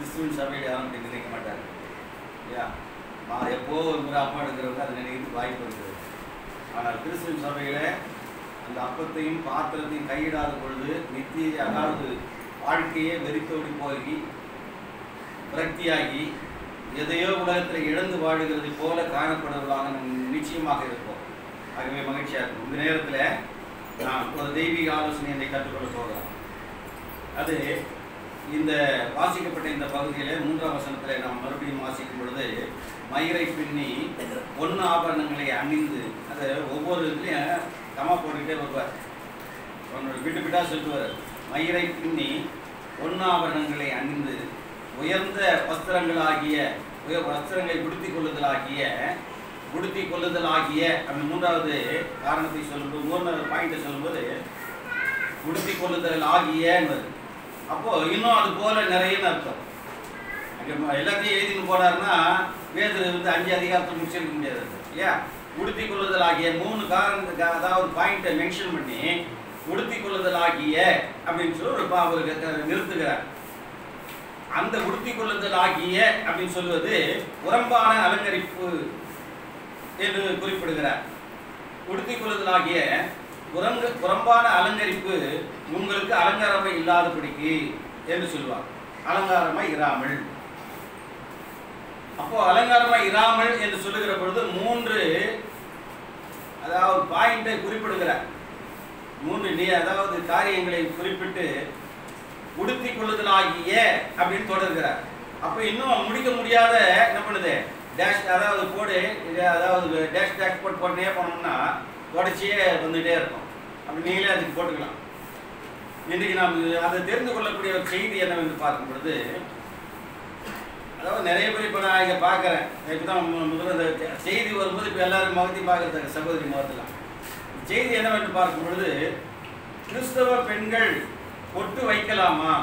கிறிஸ்துவின் சபையில் யாரும் அப்படி நினைக்க மாட்டாங்க இல்லையா மா எப்போ ஒரு முறை அப்பா எடுக்கிறவங்க அதை நினைக்கிறது வாய்ப்பு இருக்குது ஆனால் கிறிஸ்துவின் சபையில் அந்த அப்பத்தையும் பாத்திரத்தையும் கையிடாத பொழுது நித்திய அதாவது வாழ்க்கையே வெறித்தோடி போய் விரக்தியாகி எதையோ உலகத்தில் இழந்து வாழுகிறது போல காணப்படுவதாக நாம் நிச்சயமாக இருப்போம் ஆகவே மகிழ்ச்சியாக இருக்கும் இந்த நேரத்தில் நான் ஒரு தெய்வீக ஆலோசனை என்னை கற்றுக்கொள்ள போகிறோம் அது இந்த வாசிக்கப்பட்ட இந்த பகுதியில் மூன்றாம் வசனத்தில் நாம் மறுபடியும் வாசிக்கும் பொழுது மயிரை பின்னி பொன் ஆபரணங்களை அணிந்து அது ஒவ்வொரு இதுலையும் கமா போட்டுக்கிட்டே வருவார் ஒன்று விட்டு விட்டா சொல்லுவார் மயிரை பின்னி பொன்னாபரணங்களை அணிந்து உயர்ந்த வஸ்திரங்களாகிய உயர் வஸ்திரங்களை உடுத்திக் கொள்ளுதலாகிய உடுத்திக் கொள்ளுதலாகிய அப்படி மூன்றாவது காரணத்தை சொல்லும்போது மூணாவது பாயிண்ட்டை சொல்லும்போது உடுத்திக் கொள்ளுதல் ஆகிய என்பது அப்போ இன்னும் அது போல நிறையன்னு அர்த்தம் அங்கே ம- எல்லாத்தையும் எழுதின்னு போனாருன்னா வேதர் வந்து அஞ்சு அதிகாரத்தை முடிச்சிருக்க முடியாது இல்லையா உடுத்திக் கொள்ளுதல் ஆகிய மூணு காரணத்துக்கு அதாவது பாயிண்ட்டை மென்ஷன் பண்ணி உடுத்திக் கொள்ளுதல் ஆகிய அப்படின்னு சொல்லி ஒரு பா- ஒரு க- நிறுத்துகிறார் அந்த உடுத்திக் கொள்ளுதல் ஆகிய அப்படின்னு சொல்வது உரம்பான அலங்கரிப்பு என்று குறிப்பிடுகிறார் உடுத்திக் கொள்ளுதல் ஆகிய உரங்க புறம்பான அலங்கரிப்பு உங்களுக்கு அலங்காரமாய் இல்லாதபடிக்கு என்று சொல்லுவார் அலங்காரமாய் இராமல் அப்போ அலங்காரமாய் இராமல் என்று சொல்லுகிற பொழுது மூன்று அதாவது பாயிண்டை குறிப்பிடுகிறார் மூன்று நீ அதாவது காரியங்களை குறிப்பிட்டு உடுத்திக் கொள்ளுதலாகிய அப்படின்னு தொடர்கிறார் அப்போ இன்னும் முடிக்க முடியாத என்ன பண்ணுது டேஷ் அதாவது போடு இது அதாவது டேஷ் டேஷ் போட்டு போட்டே போனோம்னா தொடர்ச்சியே வந்துட்டே இருக்கும் அப்படி நீங்களே அதுக்கு போட்டுக்கலாம் இன்றைக்கு நாம் அதை தெரிந்து கொள்ளக்கூடிய ஒரு செய்தி என்னவென்று பார்க்கும் பொழுது அதாவது நிறைய பேர் இப்போ நான் இங்கே பார்க்குறேன் இப்போ தான் முதல்ல இந்த செய்தி வரும்போது இப்போ எல்லாரும் முகத்தையும் பார்க்குறது சகோதரி முகத்தில் செய்தி என்னவென்று பார்க்கும் பொழுது கிறிஸ்தவ பெண்கள் பொட்டு வைக்கலாமா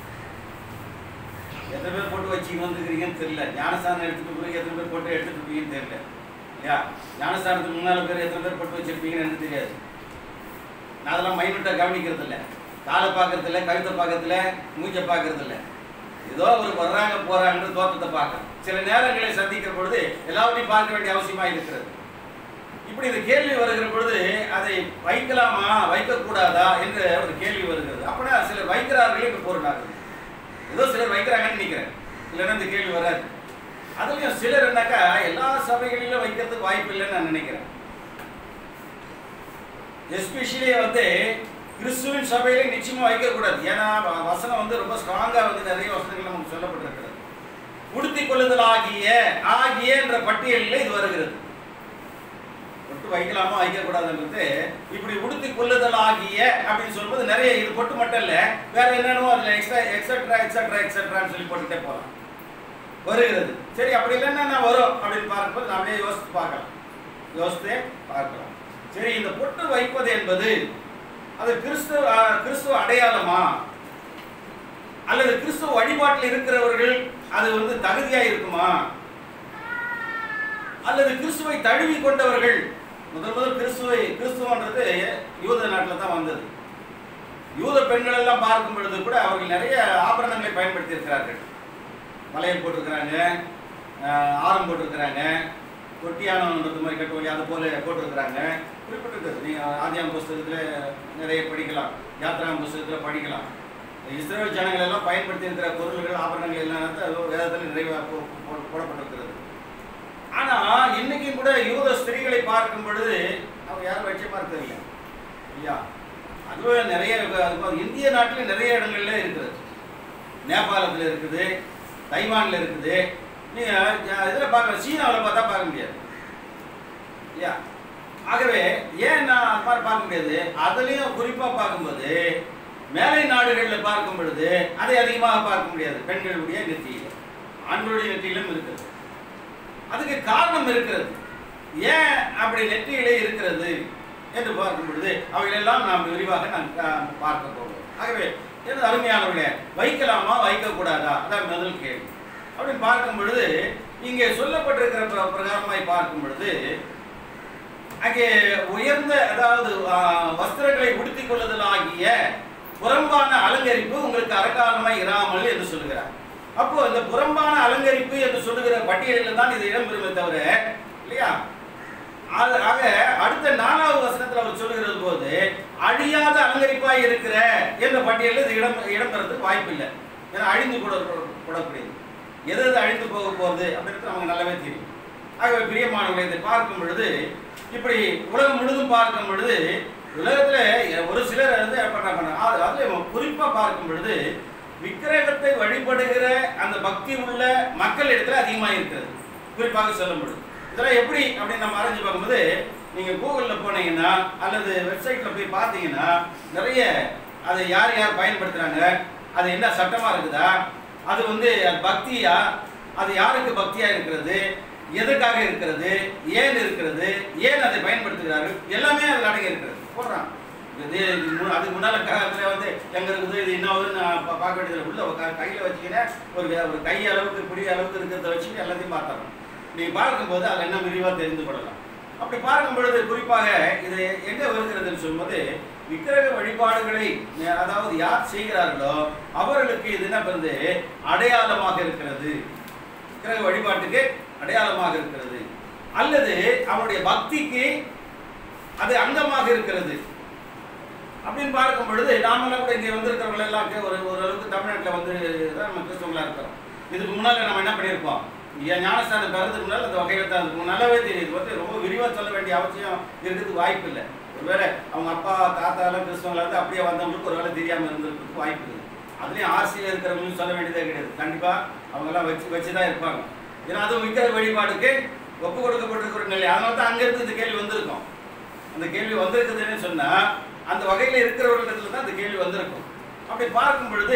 எத்தனை பேர் போட்டு வச்சுக்கிட்டு வந்துக்கிறீங்கன்னு தெரியல ஞானஸ்தானம் எடுத்துட்டு பிறகு எத்தனை பேர் போட்டு எடுத்துட்டு இருப்பீங்கன்னு தெரியல இல்லையா ஞானஸ்தானத்துக்கு முன்னால பேர் எத்தனை பேர் போட்டு வச்சிருப்பீங்கன்னு எனக்கு தெரியாது நான் அதெல்லாம் மைனூட்டாக கவனிக்கிறது இல்லை காலை பார்க்கறது இல்லை கழுத்தை பார்க்கறது இல்லை மூஞ்சை பார்க்கறது இல்லை ஏதோ ஒரு வர்றாங்க போறாங்கன்னு தோற்றத்தை பார்க்கறேன் சில நேரங்களை சந்திக்கிற பொழுது எல்லாவற்றையும் பார்க்க வேண்டிய அவசியமா இருக்கிறது இப்படி இந்த கேள்வி வருகிற பொழுது அதை வைக்கலாமா வைக்கக்கூடாதா என்ற ஒரு கேள்வி வருகிறது அப்படின்னா சிலர் வைக்கிறார்களே என்று பொருளாகுது ஏதோ சிலர் வைக்கிறாங்கன்னு நினைக்கிறேன் இல்லைன்னா இந்த கேள்வி வராது அதுலயும் சிலர் என்னக்கா எல்லா சபைகளிலும் வைக்கிறதுக்கு வாய்ப்பு இல்லைன்னு நான் நினைக்கிறேன் எஸ்பெஷலி வந்து கிறிஸ்துவின் சபையிலே நிச்சயமா வைக்கக்கூடாது ஏன்னா வ- வசனம் வந்து ரொம்ப ஸ்ட்ராங்கா வந்து நிறைய வசனங்கள் நமக்கு சொல்லப்பட்டிருக்கிறது உடுத்திக் கொள்ளுதல் ஆகிய ஆகிய என்ற பட்டியலில் இது வருகிறது பொட்டு வைக்கலாமா வைக்கக்கூடாதுன்றது இப்படி உடுத்திக் கொள்ளுதல் ஆகிய அப்படின்னு சொல்லும்போது நிறைய இது பொட்டு மட்டும் இல்ல வேற என்னென்னமோ அதுல எக்ஸ்ட்ரா எக்ஸட்ரா எக்ஸட்ரா எக்ஸட்ரான்னு சொல்லி போட்டுட்டே போகலாம் வருகிறது சரி அப்படி இல்லைன்னா என்ன வரும் அப்படின்னு பார்க்கும்போது நான் அப்படியே யோசித்து பார்க்கலாம் யோசித்து பார்க்கலாம் சரி இந்த பொட்டு வைப்பது என்பது அது கிறிஸ்துவ அஹ், கிறிஸ்துவ அடையாளமா அல்லது கிறிஸ்துவ வழிபாட்டில் இருக்கிறவர்கள் அது வந்து தகுதியா இருக்குமா அல்லது கிறிஸ்துவை தழுவி கொண்டவர்கள் முதல் முதல் கிறிஸ்துவை கிறிஸ்துவன்றது யூத நாட்டில் தான் வந்தது யூத பெண்கள் எல்லாம் பார்க்கும் பொழுது கூட அவர்கள் நிறைய ஆபரணங்களை பயன்படுத்தி இருக்கிறார்கள் வளையல் போட்டிருக்கிறாங்க ஆஹ் ஆரம் போட்டிருக்கிறாங்க தொட்டியானது மாதிரி கட்டுவலி அது போல போட்டிருக்கிறாங்க குறிப்பிட்டிருக்கிறது நீங்கள் ஆதியாம் புஸ்தகத்தில் நிறைய படிக்கலாம் யாத்ராம் புஸ்தகத்தில் படிக்கலாம் இஸ்ரேல் ஜனங்கள் எல்லாம் பயன்படுத்தி இருக்கிற பொருள்கள் ஆபரணங்கள் எல்லாம் வந்து வேதத்தில் நிறைவாக போ- போ- போடப்பட்டிருக்கிறது ஆனா இன்னைக்கும் கூட யூத ஸ்திரீகளை பார்க்கும் பொழுது அவங்க யாரும் லட்சியமா தெரியல இல்லையா அதுவும் நிறைய அது இந்திய நாட்டில் நிறைய இடங்கள்ல இருக்குது நேபாளத்தில் இருக்குது தைவான்ல இருக்குது நீங்க இதில் பார்க்க சீனாவில் பார்த்தா பார்க்க முடியாது இல்லையா ஆகவே ஏன் நான் அது மாதிரி பார்க்க முடியாது அதுலேயும் குறிப்பாக பார்க்கும்போது மேலை நாடுகளில் பார்க்கும் பொழுது அதை அதிகமாக பார்க்க முடியாது பெண்களுடைய நெற்றியில் ஆண்களுடைய நெற்றியிலும் இருக்குது அதுக்கு காரணம் இருக்கிறது ஏன் அப்படி நெற்றியிலே இருக்கிறது என்று பார்க்கும் பொழுது அவைகளெல்லாம் நாம் விரிவாக நாம் ஆஹ், பார்க்க போகிறோம் ஆகவே எனது அருமையானவர்களே வைக்கலாமா வைக்கக்கூடாதா அதான் முதல் கேள்வி அப்படின்னு பார்க்கும் பொழுது இங்கே சொல்லப்பட்டிருக்கிற பிர- பிரகாரமாய் பார்க்கும் பொழுது அங்கே உயர்ந்த அதாவது ஆஹ், வஸ்திரங்களை உடுத்திக் கொள்ளுதல் ஆகிய புறம்பான அலங்கரிப்பு உங்களுக்கு அரக்காலமாய் இராமல் என்று சொல்லுகிறார் அப்போ இந்த புறம்பான அலங்கரிப்பு என்று சொல்லுகிற பட்டியலில் தான் இது இடம்பெறுமே தவிர இல்லையா ஆக ஆக அடுத்த நாலாவது வசனத்தில் அவர் சொல்லுகிறது போது அழியாத அலங்கரிப்பாய் இருக்கிற என்ற பட்டியலில் இது இடம் இடம்பெறதுக்கு வாய்ப்பு இல்லை ஏன்னா அழிந்து கூட கூடக்கூடியது எது எது அழிந்து போக போகுது அப்படின்றது நமக்கு நல்லாவே தெரியும் ஆகவே பிரியமானவர்களை இதை பார்க்கும் பொழுது இப்படி உலகம் முழுதும் பார்க்கும் பொழுது உலகத்துல ஒரு சிலர் வந்து என்ன பண்றாங்க அது அதுல குறிப்பா பார்க்கும் பொழுது விக்கிரகத்தை வழிபடுகிற அந்த பக்தி உள்ள மக்கள் இடத்துல அதிகமாக இருக்கிறது குறிப்பாக சொல்லும் பொழுது இதெல்லாம் எப்படி அப்படின்னு நம்ம ஆராய்ச்சி பார்க்கும்போது நீங்க கூகுளில் போனீங்கன்னா அல்லது வெப்சைட்ல போய் பார்த்தீங்கன்னா நிறைய அதை யார் யார் பயன்படுத்துறாங்க அது என்ன சட்டமா இருக்குதா அது வந்து அது பக்தியா அது யாருக்கு பக்தியா இருக்கிறது எதற்காக இருக்கிறது ஏன் இருக்கிறது ஏன் அதை பயன்படுத்துகிறார்கள் எல்லாமே அதில் அடங்கி இருக்கிறது போடுறான் இது இது மு- அதுக்கு முன்னால காலத்துல வந்து எங்க இருக்குது இது என்ன வருது நான் பா- பார்க்க வேண்டியதில்லை உள்ள ஒரு க- கையில வச்சுக்கினேன் ஒரு வே- ஒரு கை அளவுக்கு பிடி அளவுக்கு இருக்கிறத வச்சு எல்லாத்தையும் பார்த்தோம் நீங்க பார்க்கும்போது அதில் என்ன விரிவா தெரிந்து கொள்ளலாம் அப்படி பார்க்கும் பொழுது குறிப்பாக இது எங்க வருகிறதுன்னு சொல்லும்போது விக்கிரக வழிபாடுகளை அஹ், அதாவது யார் செய்கிறார்களோ அவர்களுக்கு இது என்ன பண்ணுது அடையாளமாக இருக்கிறது விக்கிரக வழிபாட்டுக்கு அடையாளமாக இருக்கிறது அல்லது அவருடைய பக்திக்கு அது அங்கமாக இருக்கிறது அப்படின்னு பார்க்கும் பொழுது நாமெல்லாம் கூட இங்கே வந்திருக்கிறவங்க எல்லாம் கே- ஒரு ஓரளவுக்கு தமிழ்நாட்டில் வந்து தான் நம்ம கிறிஸ்தவங்களா இருக்கிறோம் இதுக்கு முன்னால நம்ம என்ன பண்ணியிருப்போம் ஏன் ஞானஸ்தானம் பெறதுக்கு முன்னால் அந்த வகையில் தான் அதுக்கு நல்லாவே தெரியுது இது வந்து ரொம்ப விரிவாக சொல்ல வேண்டிய அவசியம் இருக்கிறதுக்கு வாய்ப்பு இல்லை ஒருவேளை அவங்க அப்பா தாத்தா எல்லாம் கிறிஸ்தவங்களா இருந்து அப்படியே வந்தவங்களுக்கு ஒரு வேலை தெரியாமல் இருந்திருக்கிறதுக்கு வாய்ப்பு இருக்குது அதுலேயும் ஆசையில் இருக்கிறவங்களும் சொல்ல வேண்டியதே கிடையாது கண்டிப்பாக அவங்கெல்லாம் வச்சு வச்சு தான் இருப்பாங்க ஏன்னா அதுவும் விக்கிர வழிபாடுக்கு ஒப்பு கொடுக்கப்பட்டிருக்கிற நிலை அதனால தான் அங்கேருந்து இந்த கேள்வி வந்திருக்கும் அந்த கேள்வி வந்திருக்குதுன்னு சொன்னா அந்த வகையில் இருக்கிறவர்களிடத்துல தான் அந்த கேள்வி வந்திருக்கும் அப்படி பார்க்கும் பொழுது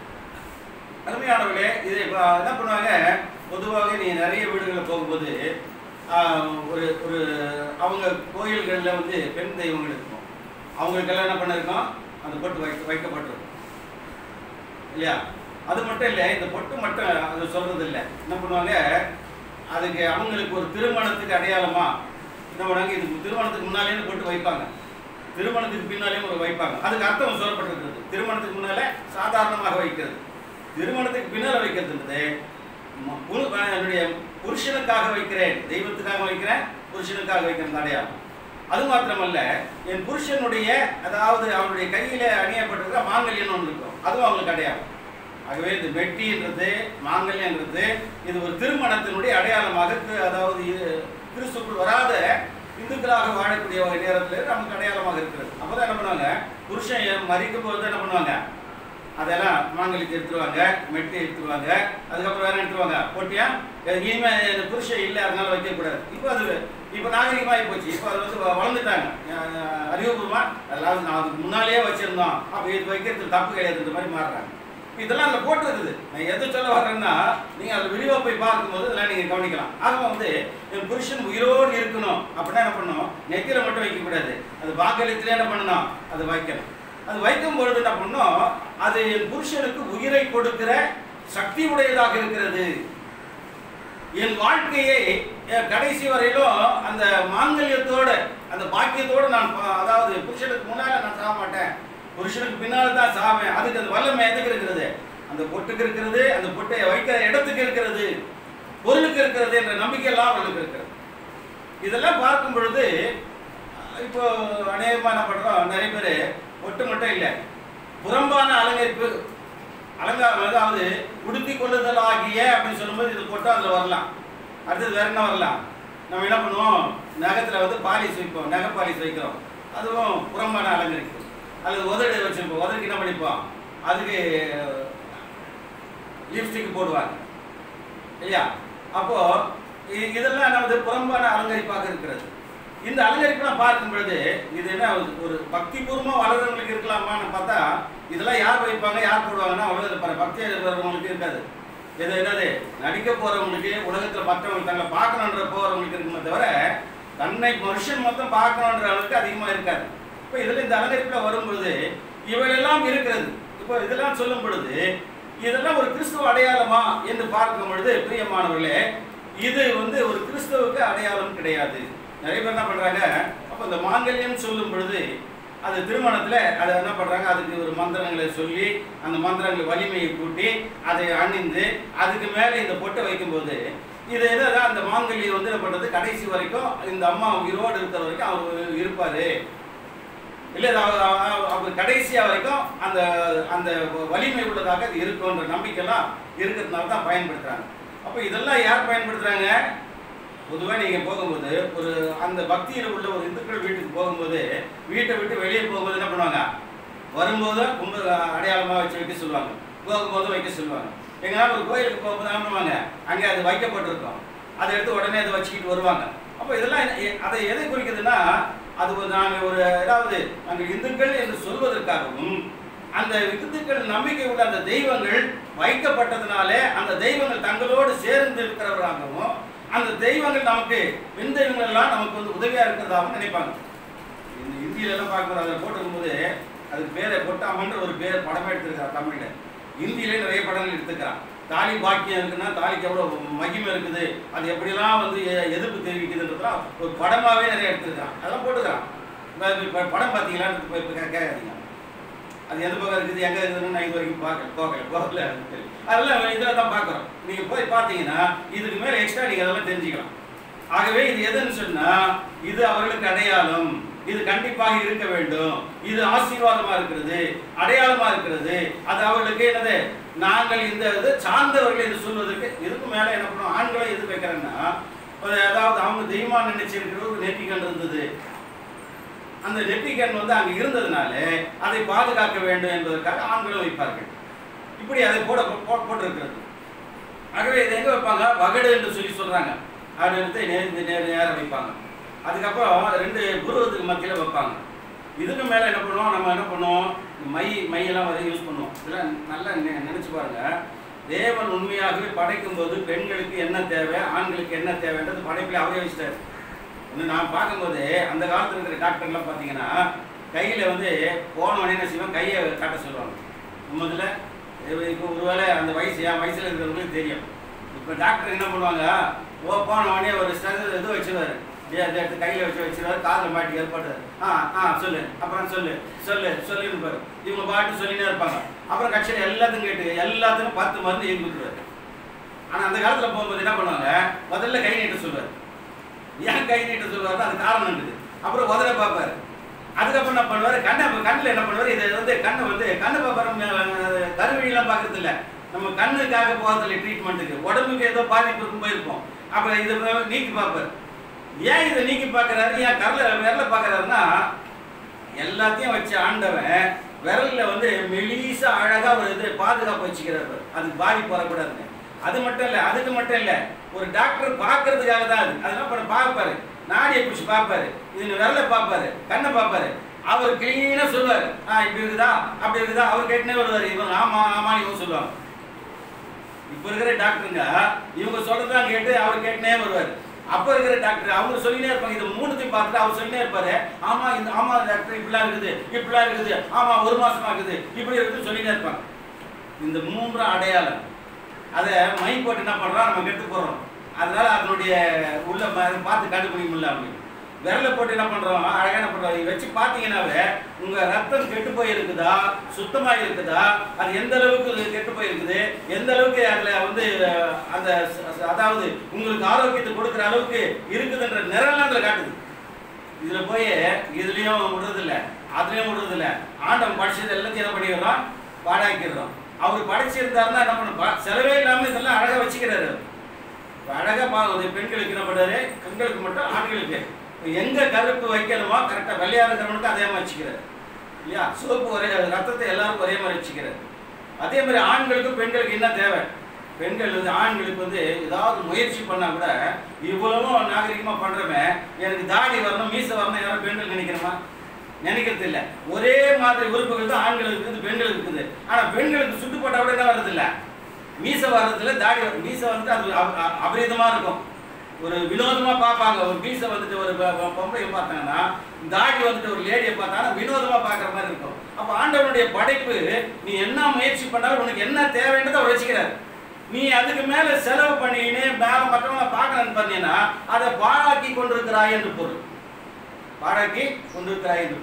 அருமையானவர்களே இதை இப்ப என்ன பண்ணுவாங்க பொதுவாக நீ நிறைய வீடுகளில் போகும்போது ஆஹ், ஒரு ஒரு அவங்க கோயில்களில் வந்து பெண் தெய்வங்கள் இருக்கும் அவங்களுக்கெல்லாம் என்ன பண்ணிருக்கோம் அந்த பொட்டு வைக்க வைக்கப்பட்டிருக்கும் இல்லையா அது மட்டும் இல்லை இந்த பொட்டு மட்டும் அது சொல்றது இல்லை என்ன பண்ணுவாங்க அதுக்கு அவங்களுக்கு ஒரு திருமணத்துக்கு அடையாளமா என்ன பண்ணுவாங்க இதுக்கு திருமணத்துக்கு முன்னாலே இந்த பொட்டு வைப்பாங்க திருமணத்துக்கு பின்னாலேயும் ஒரு வைப்பாங்க அதுக்கு அர்த்தம் சொல்லப்பட்டிருக்கிறது திருமணத்துக்கு முன்னாலே சாதாரணமாக வைக்கிறது திருமணத்துக்கு பின்னால் வைக்கிறதுன்றது ம- புரு- என்னுடைய புருஷனுக்காக வைக்கிறேன் தெய்வத்துக்காக வைக்கிறேன் புருஷனுக்காக வைக்கிறது அடையாளம் அது மாத்திரமல்ல என் புருஷனுடைய அதாவது அவனுடைய கையில அணியப்பட்டிருக்கிற மாங்கல்யம் ஒன்று இருக்கும் அதுவும் அவங்களுக்கு அடையாளம் ஆகவே இந்த மெட்டின்றது மாங்கல்யன்றது இது ஒரு திருமணத்தினுடைய அடையாளமாக கிரு- அதாவது இது கிறிஸ்துக்குள் வராத இந்துக்களாக வாழக்கூடிய ஒரு நேரத்தில் நமக்கு அடையாளமாக இருக்கிறது அப்பதான் என்ன பண்ணுவாங்க புருஷன் மறிக்கும் போது என்ன பண்ணுவாங்க அதெல்லாம் மாங்கல்யத்தை எடுத்துருவாங்க மெட்டி எடுத்துருவாங்க அதுக்கப்புறம் வேற எடுத்துருவாங்க போட்டியா இனிமே இந்த புருஷன் இல்லை அதனால வைக்கக்கூடாது இப்போ அது இப்போ நாகரிகமாகி போச்சு இப்போ அது வந்து வ- வளர்ந்துட்டாங்க அஹ் அறிவுபூர்வமா அதாவது நான் அதுக்கு முன்னாலேயே வச்சிருந்தோம் அப்போ இது வைக்கிறது தப்பு கிடையாதுன்ற மாதிரி மாறுறாங்க இதெல்லாம் அதில் போட்டிருக்குது நான் எதை சொல்ல வர்றேன்னா நீங்கள் அதில் விரிவாக போய் பார்க்கும்போது இதெல்லாம் நீங்கள் கவனிக்கலாம் ஆக வந்து என் புருஷன் உயிரோடு இருக்கணும் அப்படின்னா என்ன பண்ணணும் நெத்தியில் மட்டும் வைக்கக்கூடாது அது வாக்களித்திலே என்ன பண்ணணும் அது வைக்கணும் அது வைக்கும் பொழுது என்ன பண்ணணும் அது என் புருஷனுக்கு உயிரை கொடுக்கிற சக்தி உடையதாக இருக்கிறது என் வாழ்க்கையை என் கடைசி வரையிலும் அந்த மாங்கல்யத்தோட அந்த பாக்கியத்தோட நான் பா- அதாவது புருஷனுக்கு முன்னால நான் சாக மாட்டேன் புருஷனுக்கு பின்னால் தான் சாவேன் அதுக்கு அந்த வல்லமை எதுக்கு இருக்கிறது அந்த பொட்டுக்கு இருக்கிறது அந்த பொட்டை வைக்கிற இடத்துக்கு இருக்கிறது பொருளுக்கு இருக்கிறது என்ற நம்பிக்கை எல்லாம் அவர்களுக்கு இருக்கிறது இதெல்லாம் பார்க்கும் பொழுது இப்போ அநேகமாக என்ன பண்ணுறோம் நிறைய பேர் ஒட்டு மட்டும் இல்லை புறம்பான அலங்கரிப்பு அலங்காரம் அதாவது உடுத்தி கொள்ளுதல் ஆகிய அப்படின்னு சொல்லும்போது இது போட்டு அதில் வரலாம் அடுத்தது வேற என்ன வரலாம் நம்ம என்ன பண்ணுவோம் நகத்தில் வந்து பாலிஷ் வைப்போம் நகை பாலிஷ் வைக்கிறோம் அதுவும் புறம்பான அலங்கரிப்பு அல்லது உதடு வச்சிருப்போம் உதடுக்கு என்ன பண்ணிப்போம் அதுக்கு லிப்ஸ்டிக் போடுவாங்க இல்லையா அப்போ இ- இதெல்லாம் நமது புறம்பான அலங்கரிப்பாக இருக்கிறது இந்த அலங்கரிப்பெல்லாம் பார்க்கும் பொழுது இது என்ன ஒரு- ஒரு பக்திபூர்வமா வளர்றவங்களுக்கு இருக்கலாமான்னு பார்த்தா இதெல்லாம் யார் வைப்பாங்க யார் போடுவாங்கன்னா அவ்வளோ பாரு பக்தி இருக்கிறவங்களுக்கு இருக்காது இது என்னது நடிக்க போறவங்களுக்கு உலகத்துல மற்றவங்க தங்களை பார்க்கணுன்ற போறவங்களுக்கு இருக்குமே தவிர தன்னை மனுஷன் மொத்தம் பார்க்கணுன்ற அளவுக்கு அதிகமா இருக்காது இப்போ இதுல இந்த அலங்கரிப்புல வரும்பொழுது இவையெல்லாம் இருக்கிறது இப்போ இதெல்லாம் சொல்லும் பொழுது இதெல்லாம் ஒரு கிறிஸ்துவ அடையாளமா என்று பார்க்கும் பொழுது பிரியமானவர்களே இது வந்து ஒரு கிறிஸ்துவுக்கு அடையாளம் கிடையாது நிறைய பேர் என்ன பண்றாங்க அப்போ இந்த மாங்கல்யம் சொல்லும் பொழுது அது திருமணத்துல அதை என்ன பண்றாங்க அதுக்கு ஒரு மந்திரங்களை சொல்லி அந்த மந்திரங்களை வலிமையை கூட்டி அதை அணிந்து அதுக்கு மேலே இந்த பொட்டை வைக்கும்போது இது என்னது அந்த மாங்கல்யம் வந்து என்ன பண்றது கடைசி வரைக்கும் இந்த அம்மா உயிரோடு இருக்கிற வரைக்கும் அவர் இருப்பாரு இல்லை அது அவ- அவ- அவ- அவர் கடைசியா வரைக்கும் அந்த அந்த வலிமை உள்ளதாக அது இருக்குன்ற நம்பிக்கைலாம் இருக்கிறதுனால தான் பயன்படுத்துறாங்க அப்போ இதெல்லாம் யார் பயன்படுத்துறாங்க பொதுவாக நீங்கள் போகும்போது ஒரு அந்த பக்தியில் உள்ள ஒரு இந்துக்கள் வீட்டுக்கு போகும்போது வீட்டை விட்டு வெளியே போகும்போது என்ன பண்ணுவாங்க வரும்போது கும்ப அடையாளமாக வச்சு வைக்க சொல்லுவாங்க போகும்போது வைக்க சொல்லுவாங்க எங்கேயாவது ஒரு கோயிலுக்கு போகும்போது என்ன பண்ணுவாங்க அங்கே அது வைக்கப்பட்டிருக்கும் அதை எடுத்து உடனே அதை வச்சுக்கிட்டு வருவாங்க அப்போ இதெல்லாம் எ- அதை எதை குறிக்குதுன்னா அது ஒரு நாங்கள் ஒரு ஏதாவது நாங்கள் இந்துக்கள் என்று சொல்வதற்காகவும் அந்த இந்துக்கள் நம்பிக்கை உள்ள அந்த தெய்வங்கள் வைக்கப்பட்டதுனாலே அந்த தெய்வங்கள் தங்களோடு சேர்ந்து இருக்கிறவராகவும் அந்த தெய்வங்கள் நமக்கு பெண் தெய்வங்கள் எல்லாம் நமக்கு வந்து உதவியா இருக்கிறதாகவும் நினைப்பாங்க இந்த இந்தியில எல்லாம் பார்க்கும்போது அதை போட்டிருக்கும்போது அதுக்கு பேரை பொட்டாமன்ற ஒரு பேர் படமே எடுத்திருக்காரு தமிழ்ல இந்தியிலே நிறைய படங்கள் எடுத்துக்கிறான் தாலி பாக்கியம் இருக்குன்னா தாலிக்கு எவ்வளோ மகிமை இருக்குது அது எப்படிலாம் வந்து எ- எதிர்ப்பு தெரிவிக்குதுன்றதுலாம் ஒரு படமாவே நிறைய எடுத்திருக்கான் அதெல்லாம் போட்டுக்கிறான் இப்ப- இப்ப படம் பார்த்தீங்களான்னு இப்போ இப்போ கேட்காதீங்க அது எந்த பக்கம் இருக்குது எங்கே இருக்குதுன்னு நான் இது வரைக்கும் பார்க்கல போகல போகல எனக்கு தெரியும். அதெல்லாம் இதில் தான் பார்க்குறோம் நீங்கள் போய் பார்த்தீங்கன்னா இதுக்கு மேலே எக்ஸ்ட்ரா நீங்கள் அதெல்லாம் தெரிஞ்சுக்கலாம் ஆகவே இது எதுன்னு சொன்னா இது அவர்களுக்கு அடையாளம் இது கண்டிப்பாக இருக்க வேண்டும் இது ஆசீர்வாதமா இருக்கிறது அடையாளமா இருக்கிறது அது அவர்களுக்கு என்னது நாங்கள் இந்த இது சார்ந்தவர்கள் என்று சொல்வதற்கு இதுக்கு மேல என்ன பண்ணுவோம் ஆண்களை எது வைக்கிறேன்னா ஒரு அதாவது அவங்க தெய்வமா நினைச்சிருக்கிற ஒரு நெற்றிகள் இருந்தது அந்த நெற்றிக்கண் வந்து அங்கே இருந்ததுனால அதை பாதுகாக்க வேண்டும் என்பதற்காக ஆண்களும் வைப்பார்கள் இப்படி அதை போட போ- போட்டிருக்கிறது ஆகவே இதை எங்க வைப்பாங்க வகடு என்று சொல்லி சொல்றாங்க அதை எடுத்து நே இந்த நேர நேரம் வைப்பாங்க அதுக்கப்புறம் ரெண்டு புருவத்துக்கு மத்தியில் வைப்பாங்க இதுக்கு மேலே என்ன பண்ணுவோம் நம்ம என்ன பண்ணுவோம் மை மையெல்லாம் வரை யூஸ் பண்ணுவோம் இதெல்லாம் நல்லா நெ- நினைச்சு பாருங்க தேவன் உண்மையாகவே படைக்கும் போது பெண்களுக்கு என்ன தேவை ஆண்களுக்கு என்ன தேவைன்றது படைப்பில் அவரே வச்சிட்டாரு இன்னும் நான் பார்க்கும்போது அந்த காலத்தில் இருக்கிற டாக்டர்லாம் பார்த்தீங்கன்னா கையில் வந்து போன உடனே என்ன செய்வாங்க கையை காட்ட சொல்லுவாங்க முதல்ல இப்போ ஒருவேளை அந்த வயசு என் வயசில் இருக்கிறவங்களுக்கு தெரியும் இப்போ டாக்டர் என்ன பண்ணுவாங்க ஓ போன உடனே ஒரு ஸ்ட்ரெஸ் இது வச்சுருவாரு அதை எடுத்து கையில் வச்சு வச்சுருவாரு காதில் மாட்டி ஏற்பாடு ஆ ஆ சொல்லு அப்புறம் சொல்லு சொல்லு சொல்லுன்னு பாரு இவங்க பாட்டு சொல்லினே இருப்பாங்க அப்புறம் கட்சியில் எல்லாத்தையும் கேட்டு எல்லாத்துக்கும் பத்து மருந்து எழுதி கொடுத்துருவாரு ஆனால் அந்த காலத்தில் போகும்போது என்ன பண்ணுவாங்க முதல்ல கை நீட்ட சொல்லுவார் ஏன் கை நீட்ட சொல்லுவாருன்னா அது காரணம் இருக்குது அப்புறம் முதல்ல பார்ப்பாரு அதுக்கப்புறம் என்ன பண்ணுவாரு கண்ணை கண்ணில் என்ன பண்ணுவாரு இதை வந்து கண்ணை வந்து கண்ணை பார்ப்பாரு கருவழியெல்லாம் பார்க்கறது இல்ல நம்ம கண்ணுக்காக போகிறதில்ல ட்ரீட்மெண்ட்டுக்கு உடம்புக்கு ஏதோ பாதிப்பு இருக்கும் போயிருப்போம் அப்புறம் இதை நீக்கி பார்ப்பாரு ஏன் இதை நீக்கி பார்க்கறாரு ஏன் கரல விரல பார்க்கறாருன்னா எல்லாத்தையும் வச்சு ஆண்டவன் விரல்ல வந்து மெலிசா அழகா ஒரு இது பாதுகாப்பு வச்சுக்கிறாரு அதுக்கு பாதிப்பு வரக்கூடாதுங்க அது மட்டும் இல்ல அதுக்கு மட்டும் இல்ல ஒரு டாக்டர் பார்க்கறதுக்காக தான் அது அதெல்லாம் பண்ண பார்ப்பாரு நாடியை பிடிச்சி பார்ப்பாரு இது விரல பார்ப்பாரு கண்ணை பார்ப்பாரு அவர் கிளீனா சொல்லுவாரு ஆ இப்படி இருக்குதா அப்படி இருக்குதா அவர் கேட்டுனே வருவாரு இவங்க ஆமா ஆமா இவங்க சொல்லுவாங்க இப்ப இருக்கிற டாக்டருங்க இவங்க சொல்றதான் கேட்டு அவர் கேட்டுனே வருவார் அப்ப இருக்கிற டாக்டர் அவங்க சொல்லினே இருப்பாங்க இது மூணுத்தையும் பார்த்துட்டு அவர் சொல்லினே இருப்பாரு ஆமா இந்த ஆமா டாக்டர் இப்படிலாம் இருக்குது இப்படிலாம் இருக்குது ஆமா ஒரு மாசமா இருக்குது இப்படி இருக்குதுன்னு சொல்லினே இருப்பாங்க இந்த மூன்று அடையாளம் அதை மை போட்டு என்ன பண்றோம் நம்ம கெட்டு போடுறோம் அதனால அதனுடைய உள்ள பா- பார்த்து கண்டுபிடிக்க முடியல அப்படின்னு விரலை போட்டு என்ன பண்றோம் அழகா என்ன பண்றோம் இதை வச்சு பார்த்தீங்கன்னாவே உங்க ரத்தம் கெட்டு போயிருக்குதா சுத்தமா இருக்குதா அது எந்த அளவுக்கு கெட்டு போயிருக்குது எந்த அளவுக்கு அதுல வந்து அஹ், அந்த ச- ச- அதாவது உங்களுக்கு ஆரோக்கியத்தை கொடுக்குற அளவுக்கு இருக்குதுன்ற நிறம்லாம் அதுல காட்டுது இதுல போய் இதுலயும் விடுறதில்ல அதுலயும் விடுறதில்ல ஆண்டம் படிச்சது எல்லாத்தையும் என்ன பண்ணிடுறோம் பாடாக்கிடுறோம் அவர் படிச்சிருந்தாருன்னா என்ன பண்ண செலவே இல்லாம இதெல்லாம் அழகா வச்சுக்கிறாரு அவர். இப்ப அழகா பாருங்க பெண்களுக்கு என்ன பண்றாரு பெண்களுக்கு மட்டும் ஆண்களுக்கு இப்ப எங்க கருப்பு வைக்கணுமோ கரெக்டா வெள்ளையா இருக்கிறவனுக்கு அதே மாதிரி வச்சுக்கிறாரு இல்லையா சிவப்பு ஒரே ரத்தத்தை எல்லாருக்கும் ஒரே மாதிரி வச்சுக்கிறாரு அதே மாதிரி ஆண்களுக்கும் பெண்களுக்கு என்ன தேவை பெண்கள் வந்து ஆண்களுக்கு வந்து ஏதாவது முயற்சி பண்ணா கூட இவ்வளவும் நாகரிகமா பண்றமே எனக்கு தாடி வரணும் மீசை வரணும் யாரும் பெண்கள் நினைக்கிறோமா நினைக்கிறது இல்ல ஒரே மாதிரி உறுப்புகள் தான் ஆண்களுக்கு இருக்குது பெண்களுக்கு இருக்குது ஆனா பெண்களுக்கு சுட்டு போட்டா கூட என்ன வர்றது இல்ல மீசை வர்றதுல தாடி வரும் மீசை வந்துட்டு அது அப- அ- அபரிதமா இருக்கும் ஒரு வினோதமா பார்ப்பாங்க ஒரு மீசை வந்துட்டு ஒரு பொ- பொ- பொம்பளைய பார்த்தாங்கன்னா தாடி வந்துட்டு ஒரு லேடியை பார்த்தாங்கன்னா வினோதமா பார்க்குற மாதிரி இருக்கும் அப்ப ஆண்டவனுடைய படைப்பு நீ என்ன முயற்சி பண்ணாலும் உனக்கு என்ன தேவைன்றதை அவர் வச்சுக்கிறார் நீ அதுக்கு மேல செலவு பண்ணிக்கினே மேல மற்றவங்க பார்க்கணும்னு பார்த்தீங்கன்னா அதை பாழாக்கி கொண்டிருக்கிறாய் என்று பொருள் பாழாக்கி கொண்டிருக்கிறாய் என்று பொருள்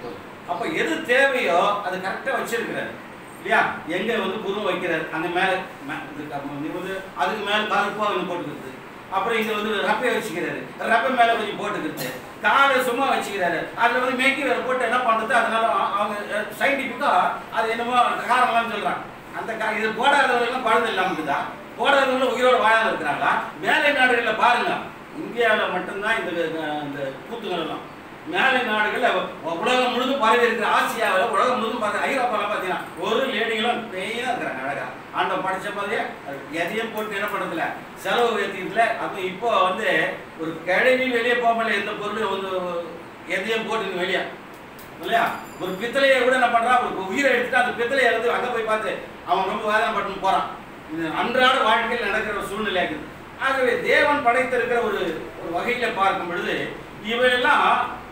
அப்ப எது தேவையோ அது கரெக்டா வச்சிருக்கிறாரு இல்லையா எங்க வந்து புது வைக்கிறாரு அந்த மேல ம- இதுக்கு அப்ப வந்து வந்து அதுக்கு மேல கருப்பா வந்து போட்டுக்கிறது அப்புறம் இங்க வந்து ரப்பை வச்சுக்கிறாரு ரப்பை மேல கொஞ்சம் போட்டுக்கிறது காலை சும்மா வச்சுக்கிறாரு அதுல வந்து மேக்கி வேற போட்டு என்ன பண்றது அதனால அ- அவங்க சயின்டிபிக்கா அது என்னமோ காரணம்லாம் சொல்றாங்க அந்த கா இது போடாதவர்கள் குழந்தை இல்லாம இருக்குதா போடாதவங்க உயிரோட வாழாம இருக்கிறாங்களா மேலை நாடுகள்ல பாருங்க இந்தியாவில் மட்டும்தான் இந்த இந்த கூத்துங்கள் எல்லாம் மேலை நாடுகள்ல உலகம் முழுதும் பரவி இருக்கிற ஆசியாவில் உலகம் முழுதும் பரவி ஐரோப்பாவில் பார்த்தீங்கன்னா ஒரு லேடிகளும் பெயினாக இருக்கிறாங்க அழகா ஆண்டவன் படிச்ச மாதிரியே எதையும் போட்டு என்ன பண்ணுறதுல செலவு ஏற்றிக்கல அதுவும் இப்போ வந்து ஒரு கிழவி வெளியே போகாமல் எந்த பொருளும் வந்து எதையும் போட்டு வெளியே இல்லையா ஒரு பித்தளையை கூட என்ன பண்றான் ஒரு உயிரை எடுத்துட்டு அந்த பித்தளையை எடுத்து அங்க போய் பார்த்து அவன் ரொம்ப வேதனைப்பட்டு போறான் இது அன்றாட வாழ்க்கையில் நடக்கிற ஒரு சூழ்நிலை இருக்குது ஆகவே தேவன் படைத்திருக்கிற ஒரு ஒரு வகையில பார்க்கும் பொழுது இவையெல்லாம்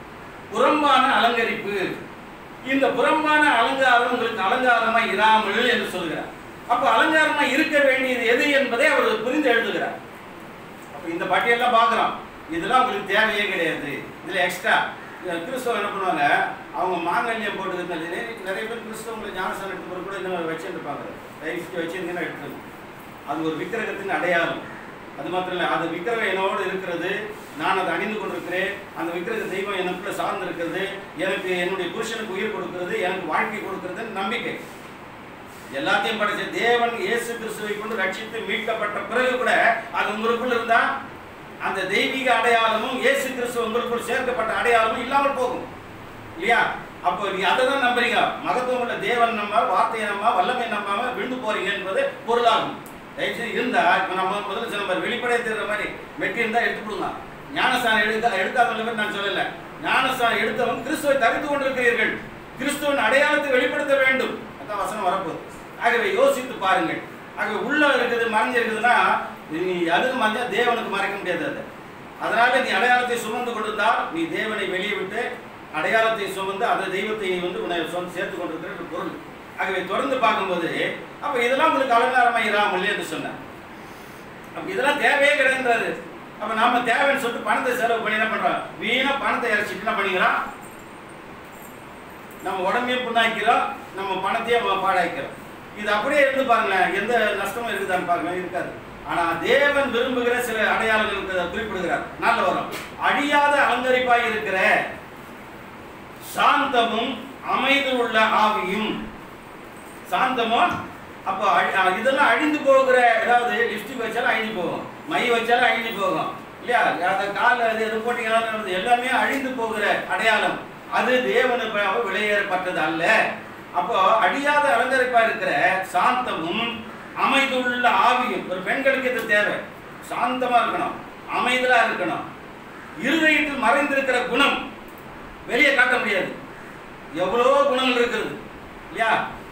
புறம்பான அலங்கரிப்பு இந்த புறம்பான அலங்காரம் உங்களுக்கு அலங்காரமா இராமல் என்று சொல்கிறார் அப்ப அலங்காரமா இருக்க வேண்டியது எது என்பதை அவர் புரிந்து எழுதுகிறார் அப்ப இந்த பட்டியெல்லாம் பார்க்குறோம் இதெல்லாம் உங்களுக்கு தேவையே கிடையாது இதுல எக்ஸ்ட்ரா கிறிஸ்தவம் என்ன பண்ணுவாங்க அவங்க மாங்கல்யம் போட்டுக்கிறது நிறைய நிறைய பேர் கிறிஸ்தவங்களை ஞானசானம் எடுத்து போது கூட இன்னும் வச்சுருப்பாங்க தயவுச்சு வச்சிருந்தீங்கன்னா எடுத்துக்கணும் அது ஒரு விக்கிரகத்தின் அடையாளம் அது மாத்திரம் இல்லை அது விக்கிரகம் என்னோடு இருக்கிறது நான் அதை அணிந்து கொண்டிருக்கிறேன் அந்த விக்கிரக தெய்வம் எனக்குள்ள சார்ந்து இருக்கிறது எனக்கு என்னுடைய புருஷனுக்கு உயிர் கொடுக்கிறது எனக்கு வாழ்க்கை கொடுக்கிறது நம்பிக்கை எல்லாத்தையும் படைச்ச தேவன் இயேசு கிறிஸ்துவை கொண்டு ரட்சித்து மீட்கப்பட்ட பிறகு கூட அது உங்களுக்குள்ள இருந்தா அந்த தெய்வீக அடையாளமும் இயேசு கிறிஸ்து உங்களுக்குள் சேர்க்கப்பட்ட அடையாளமும் இல்லாமல் போகும் இல்லையா அப்போ நீ அதை தான் நம்புறீங்க மகத்துவம் உள்ள தேவன் நம்ம வார்த்தையை நம்ம வல்லமை நம்பாம விழுந்து போறீங்க என்பது பொருளாகும் தயவுசெய்து இருந்தா இப்போ நம்ம முதல்ல சொன்ன மாதிரி வெளிப்படையாக தெரிகிற மாதிரி வெட்டி இருந்தா எடுத்து கொடுங்க ஞானஸ்தானம் எடுக்க எடுக்காத நான் சொல்லல ஞானஸ்தானம் எடுத்தவன் கிறிஸ்துவை தரித்து கொண்டிருக்கிறீர்கள் கிறிஸ்துவின் அடையாளத்தை வெளிப்படுத்த வேண்டும் அதான் வசனம் வரப்போகுது ஆகவே யோசித்து பாருங்கள் ஆகவே உள்ள இருக்குது மறைஞ்சிருக்குதுன்னா நீ அதுக்கு மறைஞ்சா தேவனுக்கு மறைக்க முடியாது அது அதனால நீ அடையாளத்தை சுமந்து கொண்டிருந்தால் நீ தேவனை வெளியே விட்டு அடையாளத்தை சுமந்து அந்த தெய்வத்தை நீ வந்து உன்னை சொந்த சேர்த்து கொண்டிருக்கிற ஒரு பொருள் ஆகவே தொடர்ந்து பார்க்கும்போது அப்ப இதெல்லாம் உங்களுக்கு அலங்காரமா இராமல் என்று சொன்னேன் அப்ப இதெல்லாம் தேவையே கிடையாதுன்றாரு அப்ப நாம தேவைன்னு சொல்லிட்டு பணத்தை செலவு பண்ணி என்ன பண்றோம் வீணா பணத்தை இறச்சிட்டு என்ன பண்ணிக்கிறோம் நம்ம உடம்பையும் புண்ணாக்கிறோம் நம்ம பணத்தையும் பா- பாழாக்கிறோம் இது அப்படியே இருந்து பாருங்களேன் எந்த நஷ்டமும் இருக்குதான்னு பாருங்க இருக்காது ஆனா தேவன் விரும்புகிற சில அடையாளங்களுக்கு அதை குறிப்பிடுகிறார் நல்ல வரும் அழியாத அலங்கரிப்பாய் இருக்கிற சாந்தமும் அமைதி உள்ள ஆவியும் சாந்தமும் அப்போ அழி- அஹ் இதெல்லாம் அழிந்து போகிற ஏதாவது லிப்ஸ்டிக் வச்சாலும் அழிஞ்சு போகும் மை வச்சாலும் அழிஞ்சு போகும் இல்லையா அந்த காலில் அது எது போட்டீங்கன்னா எல்லாமே அழிந்து போகிற அடையாளம் அது தேவனுக்காக விலையேறப்பட்டது அல்ல அப்போ அழியாத அலங்கரிப்பா இருக்கிற சாந்தமும் அமைதியுள்ள ஆவியும் ஒரு பெண்களுக்கு இது தேவை சாந்தமா இருக்கணும் அமைதலா இருக்கணும் இருதயத்தில் மறைந்திருக்கிற குணம் வெளியே காட்ட முடியாது எவ்வளவோ குணங்கள் இருக்குது இல்லையா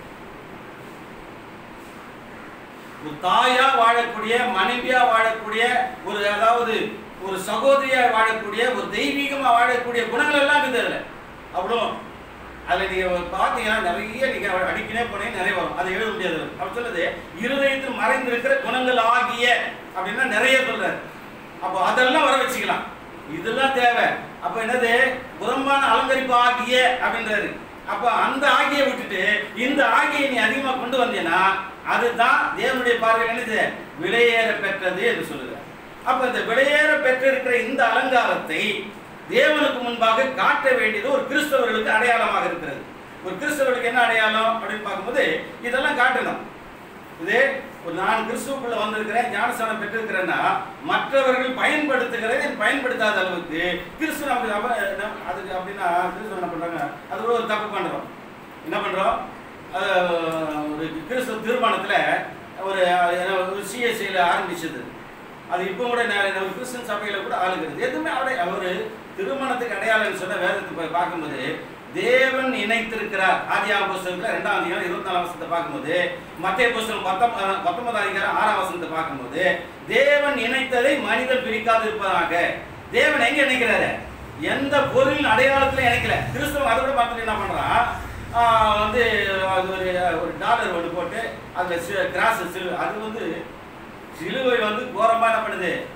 ஒரு தாயா வாழக்கூடிய மனைவியா வாழக்கூடிய ஒரு அதாவது ஒரு சகோதரியா வாழக்கூடிய ஒரு தெய்வீகமா வாழக்கூடிய குணங்கள் எல்லாம் இருக்குது அதுல அவ்வளோ அதுல நீங்க பார்த்தீங்கன்னா நிறைய நீங்க அடிக்கனே போனீங்க நிறைய வரும் அதை எழுத முடியாது அவர் சொல்லுது இருதயத்தில் மறைந்திருக்கிற குணங்கள் ஆகிய அப்படின்னா நிறைய சொல்றாரு அப்போ அதெல்லாம் வர வச்சுக்கலாம் இதெல்லாம் தேவை அப்ப என்னது புறம்பான அலங்கரிப்பு ஆகிய அப்படின்றாரு அப்ப அந்த ஆகிய விட்டுட்டு இந்த ஆகியை நீ அதிகமா கொண்டு வந்தீங்கன்னா அதுதான் தேவனுடைய பார்வையில் என்னது விலையேற பெற்றது என்று சொல்லுகிறார் அப்ப இந்த விலையேற பெற்றிருக்கிற இந்த அலங்காரத்தை தேவனுக்கு முன்பாக காட்ட வேண்டியது ஒரு கிறிஸ்தவர்களுக்கு அடையாளமாக இருக்கிறது ஒரு கிறிஸ்தவர்களுக்கு என்ன அடையாளம் அப்படின்னு பார்க்கும்போது இதெல்லாம் காட்டணும் இது ஒரு நான் கிறிஸ்துவுக்குள்ள வந்திருக்கிறேன் ஞானஸ்தானம் பெற்றிருக்கிறேன்னா மற்றவர்கள் பயன்படுத்துகிறதை என் பயன்படுத்தாத அளவுக்கு கிறிஸ்து நமக்கு அப்ப நம்ம- அதுக்கு அப்படின்னா கிறிஸ்துவ என்ன பண்றாங்க அது கூட ஒரு தப்பு பண்றோம் என்ன பண்றோம் அஹ், ஒரு கிறிஸ்துவ தீர்மானத்துல ஒரு ஒரு சிஎஸ்சியில் ஆரம்பிச்சது அது இப்போ கூட நிறைய நம்ம கிறிஸ்தன் சபையில கூட ஆளுகிறது எதுவுமே அவரை அவர் திருமணத்துக்கு அடையாளம் சொன்ன வேதத்தை போய் பார்க்கும்போது தேவன் இணைத்திருக்கிறார் ஆதியாம் புஸ்தகத்தில் ரெண்டாம் அதிகாரம் இருபத்தி நாலாம் வசனத்தை பார்க்கும்போது மத்திய புஸ்தகம் பத்தொன்ப பத்தொன்பதாம் அதிகாரம் ஆறாம் வசனத்தை பார்க்கும்போது தேவன் இணைத்ததை மனிதன் பிரிக்காது இருப்பதாக தேவன் எங்க இணைக்கிறாரு எந்த பொருளின் அடையாளத்துல இணைக்கல கிறிஸ்தவன் அதை விட பார்த்துட்டு என்ன பண்றான் ஆஹ் வந்து அது ஒரு ஒரு டாலர் ஒன்று போட்டு அதில் கிராஸ் சிலு அது வந்து சிலுவை வந்து கோரமா என்ன பண்ணுது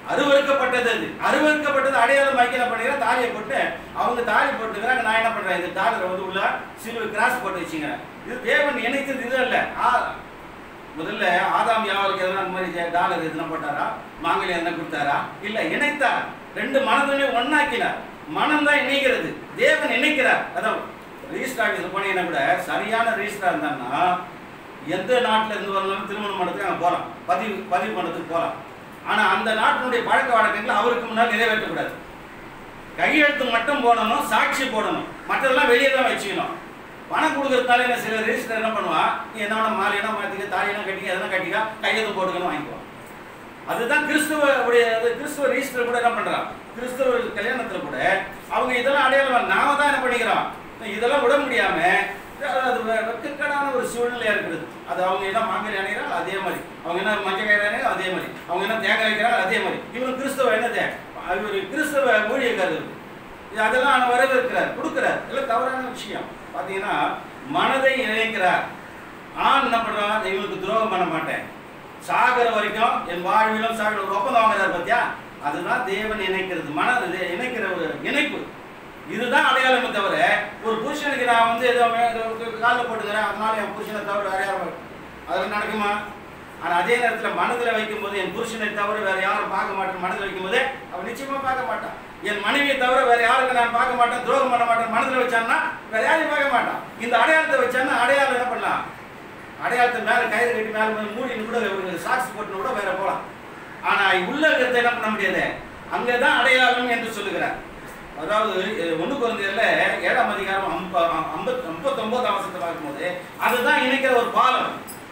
அருவருக்கப்பட்டது அது அருவருக்கப்பட்டது அடையாளம் வாக்கி என்ன பண்ணிக்கிறேன் தாலியை போட்டு அவங்க தாலி போட்டுக்கிறாங்க நான் என்ன பண்றேன் இந்த டாலரை வந்து உள்ள சிலுவை கிராஸ் போட்டு வச்சுக்கிறேன் இது தேவன் இணைத்தது இது இல்ல ஆ முதல்ல ஆதாம் யாவருக்கு எதனா அந்த மாதிரி டாலர் எதுனா போட்டாரா மாங்கல்யம் எதனா கொடுத்தாரா இல்ல இணைத்தார் ரெண்டு மனதுமே ஒன்னாக்கினார் மனம் தான் இணைக்கிறது தேவன் இணைக்கிறார் அதான் ரிஜிஸ்டர் ஆஃபீஸில் போனீங்கன்னா கூட சரியான ரிஜிஸ்டராக இருந்தாங்கன்னா எந்த நாட்டில் இருந்து வரலாம் திருமணம் பண்ணுறதுக்கு அங்கே போகலாம் பதிவு பதிவு பண்ணுறதுக்கு போகலாம் ஆனால் அந்த நாட்டினுடைய பழக்க வழக்கங்களை அவருக்கு முன்னால் நிறைவேற்றக்கூடாது கையெழுத்து மட்டும் போடணும் சாட்சி போடணும் மற்றதெல்லாம் வெளியே தான் வச்சுக்கணும் பணம் கொடுக்கறதுனால என்ன சில ரிஜிஸ்டர் என்ன பண்ணுவான் நீ என்ன வேணா மாலையெல்லாம் மாற்றிக்க தாலியெல்லாம் கட்டிக்க எதனா கட்டிக்க கையெழுத்து போட்டுக்கணும் வாங்கிக்குவான் அதுதான் கிறிஸ்துவ உடைய அது கிறிஸ்துவ ரிஜிஸ்டர் கூட என்ன பண்றான் கிறிஸ்துவ கல்யாணத்துல கூட அவங்க இதெல்லாம் அடையாளம் நாம தான் என்ன பண்ணிக்கிறோம் இதெல்லாம் விட முடியாம அது வெ- வெட்கக்கேடான ஒரு சூழ்நிலையா இருக்குது அது அவங்க என்ன மாங்கல் அணைகிறாங்க அதே மாதிரி அவங்க என்ன மஞ்சள் கயிறு அணைகிறாங்க அதே மாதிரி அவங்க என்ன தேங்காய் வைக்கிறாங்க அதே மாதிரி இவங்க கிறிஸ்தவ என்னது இவர் கிறிஸ்தவ ஊழியக்காரர் இது அதெல்லாம் அவர் வரவேற்கிறார் கொடுக்கிறார் எல்லாம் தவறான விஷயம் பார்த்தீங்கன்னா மனதை இணைக்கிறார் ஆண் என்ன பண்றான் இவனுக்கு துரோகம் பண்ண மாட்டேன் சாகிற வரைக்கும் என் வாழ்விலும் சாகிற ஒரு ஒப்பந்தம் வாங்குறாரு பார்த்தியா அதுதான் தேவன் இணைக்கிறது மன இது இணைக்கிற ஒரு இணைப்பு இதுதான் அடையாளமே தவிர ஒரு புருஷனுக்கு நான் வந்து ஏதோ காலில் போட்டுக்கிறேன் அதனால என் புருஷனை தவிர வேற யாரும் அதெல்லாம் நடக்குமா ஆனா அதே நேரத்துல மனதுல வைக்கும்போது என் புருஷனை தவிர வேற யாரும் பார்க்க மாட்டேன் மனதுல வைக்கும்போது அவன் நிச்சயமா பார்க்க மாட்டான் என் மனைவியை தவிர வேற யாருக்கு நான் பார்க்க மாட்டேன் துரோகம் பண்ண மாட்டேன் மனதுல வச்சான்னா வேற யாரையும் பார்க்க மாட்டான் இந்த அடையாளத்தை வச்சான்னா அடையாளம் என்ன பண்ணலாம் அடையாளத்தை மேல கயிறு கட்டி மேல போய் மூடின்னு கூட ஒரு சாக்ஸ் போட்டுன்னு கூட வேற போலாம் ஆனா உள்ள இருக்கிறத என்ன பண்ண முடியாது அங்கதான் அடையாளம் என்று சொல்லுகிறார் அதாவது அஹ், ஒண்ணு குழந்தையில ஏழாம் அதிகாரம் ஐம்ப- ஐம்பத் ஐம்பத்தொன்பதாம் வருஷத்தை பார்க்கும்போது அதுதான் இணைக்கிற ஒரு பாலம்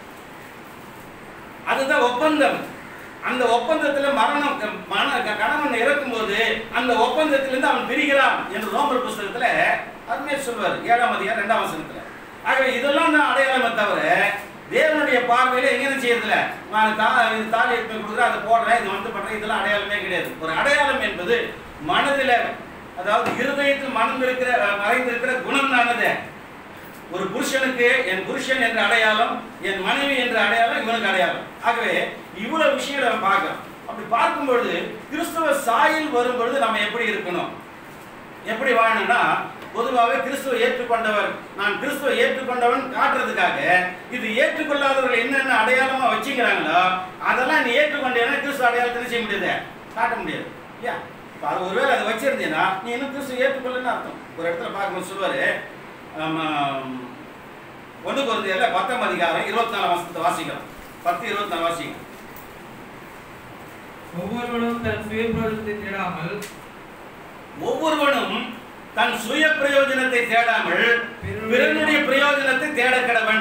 அதுதான் ஒப்பந்தம் அந்த ஒப்பந்தத்துல மரணம் க- மன க- கணவன் இறக்கும்போது அந்த ஒப்பந்தத்திலிருந்து அவன் பிரிகிறான் என்று ரோமர் புஸ்தகத்துல அருமையா சொல்வார் ஏழாம் அதிகாரம் ரெண்டாம் வசனத்துல ஆகவே இதெல்லாம் தான் அடையாளமே தவிர தேவனுடைய பார்வையில எங்கேயும் செய்யறதில்ல நான் தா இது தாலி எடுத்து கொடுக்குறேன் அதை போடுறேன் இது வந்து பண்றேன் இதெல்லாம் அடையாளமே கிடையாது ஒரு அடையாளம் என்பது மனதில அதாவது இருதயத்தில் மனம் இருக்கிற அஹ், மறைந்திருக்கிற குணம் தானது ஒரு புருஷனுக்கு என் புருஷன் என்ற அடையாளம் என் மனைவி என்ற அடையாளம் இவனுக்கு அடையாளம் ஆகவே இவ்வளவு விஷயங்களை நம்ம பார்க்கிறோம் அப்படி பார்க்கும் பொழுது கிறிஸ்துவ சாயில் வரும் பொழுது நம்ம எப்படி இருக்கணும் எப்படி வாழணும்னா பொதுவாகவே கிறிஸ்துவ ஏற்றுக்கொண்டவர் நான் கிறிஸ்துவ ஏற்றுக்கொண்டவன் காட்டுறதுக்காக இது ஏற்றுக்கொள்ளாதவர்கள் என்னென்ன அடையாளமா வச்சுக்கிறாங்களோ அதெல்லாம் நீ ஏற்றுக்கொண்டேன்னா கிறிஸ்துவ அடையாளத்தை என்ன செய்ய முடியாது காட்ட முடியாது இல்லையா இப்போ அது ஒருவேளை அதை வச்சிருந்தீங்கன்னா நீ இன்னும் கிறிஸ்துவ ஏற்றுக்கொள்ளன்னு அர்த்தம் ஒரு இடத்துல பார்க்கும்போது சொல்லுவாரு ஒன்று குழந்தையில பத்தாம் அதிகாரம் இருபத்தி நாலாம் வருஷத்தை வாசிக்கிறோம் பத்து இருபத்தி நாலு வாசிங்க ஒவ்வொருவனும் தன் சுயபிரோதத்தை தேடாமல் ஒவ்வொருவனும் தன் சுய பிரயோஜனத்தை தேடாமல் பிறனுடைய பிரயோஜனத்தை தேட கடவன்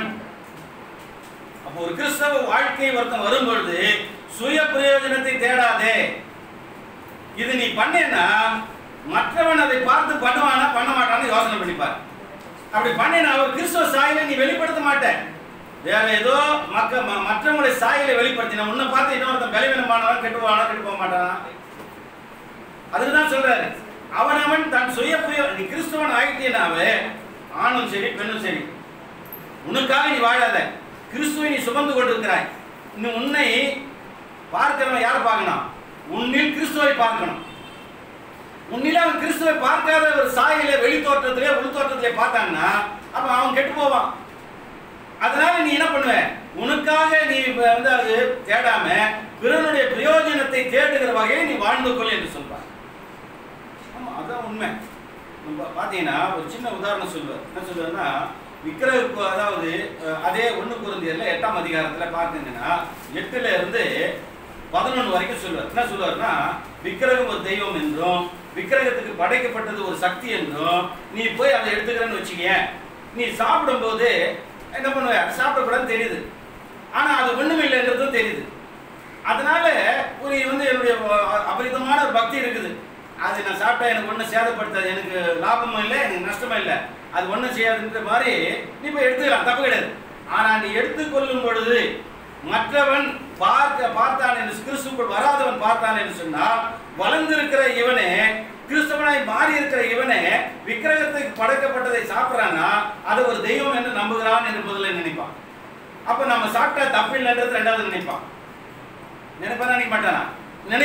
அப்போ ஒரு கிறிஸ்தவ வாழ்க்கை ஒருத்தன் வரும்பொழுது சுய பிரயோஜனத்தை தேடாதே இது நீ பண்ணேன்னா மற்றவன் அதை பார்த்து பண்ணுவானா பண்ண மாட்டான்னு யோசனை பண்ணிப்பார் அப்படி பண்ணினா ஒரு கிறிஸ்தவ சாயலை நீ வெளிப்படுத்த மாட்ட வேற ஏதோ மக்க ம- மற்றவங்களுடைய சாயலை வெளிப்படுத்தின உன்னை பார்த்து இன்னொருத்தன் பலவீனமானவன் கெட்டுவானா கெட்டு போக மாட்டானா அதுக்கு தான் சொல்றாரு அவனவன் தன் சுய புரிய நீ கிறிஸ்துவன் ஆயிட்டேனாவே ஆணும் சரி பெண்ணும் சரி உனக்காக நீ வாழாத கிறிஸ்துவை நீ சுமந்து கொண்டிருக்கிறாய் இன்னும் உன்னை பார்க்கிறவன் யாரை பார்க்கணும் உன்னில் கிறிஸ்துவை பார்க்கணும் உன்னில அவன் கிறிஸ்துவை பார்க்காத ஒரு சாயில வெளி தோற்றத்திலே உள் தோற்றத்திலே பார்த்தான்னா அப்ப அவன் கெட்டு போவான் அதனால நீ என்ன பண்ணுவ உனக்காக நீ வந்து அது தேடாம பிறனுடைய பிரயோஜனத்தை தேடுகிற வகையில் நீ வாழ்ந்து கொள் என்று சொல்றார் ஆமா அதான் உண்மை நம்ம பார்த்தீங்கன்னா ஒரு சின்ன உதாரணம் சொல்லுவார் என்ன சொல்லுவாருன்னா விக்கிரகு அதாவது அஹ், அதே ஒன்று குருந்தியர்ல எட்டாம் அதிகாரத்தில் பார்த்தீங்கன்னா எட்டுல இருந்து பதினொன்று வரைக்கும் சொல்லுவார் என்ன சொல்லுவார்னா விக்கிரகம் ஒரு தெய்வம் என்றும் விக்கிரகத்துக்கு படைக்கப்பட்டது ஒரு சக்தி என்றும் நீ போய் அதை எடுத்துக்கிறேன்னு வச்சுக்கேன் நீ சாப்பிடும்போது என்ன பண்ணுவ சாப்பிடக்கூடாதுன்னு தெரியுது ஆனா அது ஒண்ணும் இல்லைங்கிறதும் தெரியுது அதனால ஒரு வந்து என்னுடைய அ- அபரிதமான ஒரு பக்தி இருக்குது அது நான் சாப்பிட்டா எனக்கு ஒன்றும் சேதப்படுத்தாது எனக்கு லாபமும் இல்லை எனக்கு நஷ்டமும் இல்லை அது ஒன்றும் செய்யாதுன்ற மாதிரி நீ போய் எடுத்துக்கலாம் தப்பு கிடையாது ஆனா நீ எடுத்துக்கொள்ளும் பொழுது மற்றவன் பார்க்க பார்த்தான் என்று கிறிஸ்துக்குள் வராதவன் பார்த்தான் என்று சொன்னால் வளர்ந்திருக்கிற இவனே கிறிஸ்தவனாய் மாறி இருக்கிற இவனே விக்கிரகத்துக்கு படைக்கப்பட்டதை சாப்பிட்றான்னா அது ஒரு தெய்வம் என்று நம்புகிறான் என்று முதல்ல நினைப்பான் அப்ப நம்ம சாப்பிட்டா தப்பில்லைன்றது ரெண்டாவது நினைப்பான் நினைப்பானா நினைக்க மாட்டானா நினைப்பான்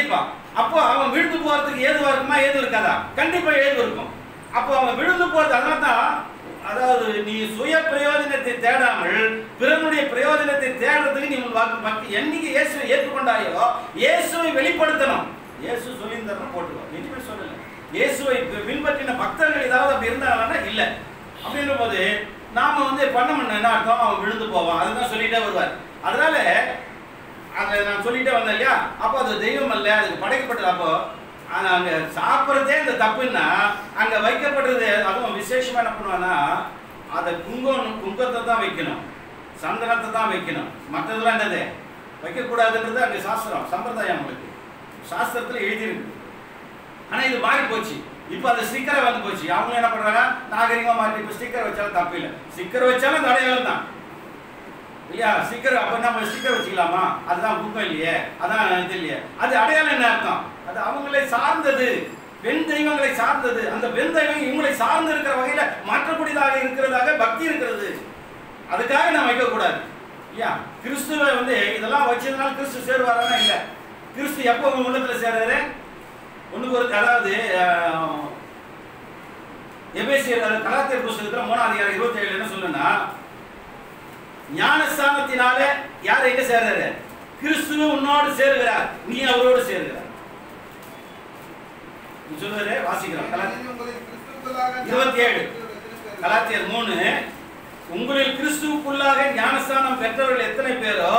அப்போ அவன் விழுந்து போறதுக்கு ஏதுவா இருக்குமா ஏது இருக்காதா கண்டிப்பா ஏது இருக்கும் அப்போ அவன் விழுந்து போறது அதனால தான் அதாவது நீ சுய பிரயோஜனத்தை தேடாமல் பிறனுடைய பிரயோஜனத்தை தேடுறதுக்கு நீ உன் வாக்கு பக்தி என்னைக்கு இயேசுவை ஏற்றுக்கொண்டாயோ இயேசுவை வெளிப்படுத்தணும் இயேசு சொல்லியிருந்தாருன்னா போட்டுக்கோ எதுவுமே சொல்லல இயேசுவை பி- பின்பற்றின பக்தர்கள் ஏதாவது அப்படி இருந்தாங்கன்னா இல்லை அப்படின்ற போது நாம வந்து பண்ண பண்ண என்ன அர்த்தம் அவன் விழுந்து போவான் அதுதான் சொல்லிட்டே வருவார் அதனால அங்க நான் சொல்லிட்டே வந்தேன் இல்லையா அப்போ அது தெய்வம் அல்ல அதுக்கு படைக்கப்பட்டது அப்போ ஆனா அங்க சாப்பிட்றதே இந்த தப்புன்னா அங்க வைக்கப்படுறது அதுவும் விசேஷமா என்ன பண்ணுவான்னா அதை குங்கம் குங்கத்தை தான் வைக்கணும் சந்தனத்தை தான் வைக்கணும் மற்றதெல்லாம் என்னது வைக்கக்கூடாதுன்றது அங்க சாஸ்திரம் சம்பிரதாயம் உங்களுக்கு சாஸ்திரத்துல எழுதியிருக்கு ஆனா இது மாறி போச்சு இப்போ அந்த ஸ்டிக்கரை வந்து போச்சு அவங்க என்ன பண்றாங்க நாகரிகமா மாற்றி இப்போ ஸ்டிக்கர் வச்சாலும் தப்பு இல்லை ஸ்டிக்கர் வச்சாலும் இந்த அடையாளம் தான் இல்லையா ஸ்டிக்கர் அப்ப நம்ம ஸ்டிக்கர் வச்சுக்கலாமா அதுதான் புக்கம் இல்லையே அதான் இது இல்லையே அது அடையாளம் என்ன அர்த்தம் அது அவங்களை சார்ந்தது பெண் தெய்வங்களை சார்ந்தது அந்த பெண் தெய்வம் இவங்களை சார்ந்து இருக்கிற வகையில மாற்றக்கூடியதாக இருக்கிறதாக பக்தி இருக்கிறது அதுக்காக நான் வைக்கக்கூடாது இல்லையா கிறிஸ்துவை வந்து இதெல்லாம் வச்சதுனால கிறிஸ்து சேருவாரானா இல்லை கிறிஸ்து எப்போ உங்க உள்ளத்துல சேர்றாரு ஒண்ணுக்கு ஒரு அதாவது அஹ், எபேசியர் அதாவது கலாத்தியர் புஸ்தகத்துல மூணாவது அதிகாரம் இருபத்தி ஏழு என்ன சொல்லுன்னா ஞானஸ்தானத்தினால யார் எங்க சேர்றாரு கிறிஸ்துவ உன்னோடு சேருகிறார் நீ அவரோடு சேருகிறார் நீ சொல்லுவாரு வாசிக்கிறோம் கலாத்தியர் இருபத்தி ஏழு. கலாத்தியர் மூணு உங்களில் கிறிஸ்துவுக்குள்ளாக ஞானஸ்தானம் பெற்றவர்கள் எத்தனை பேரோ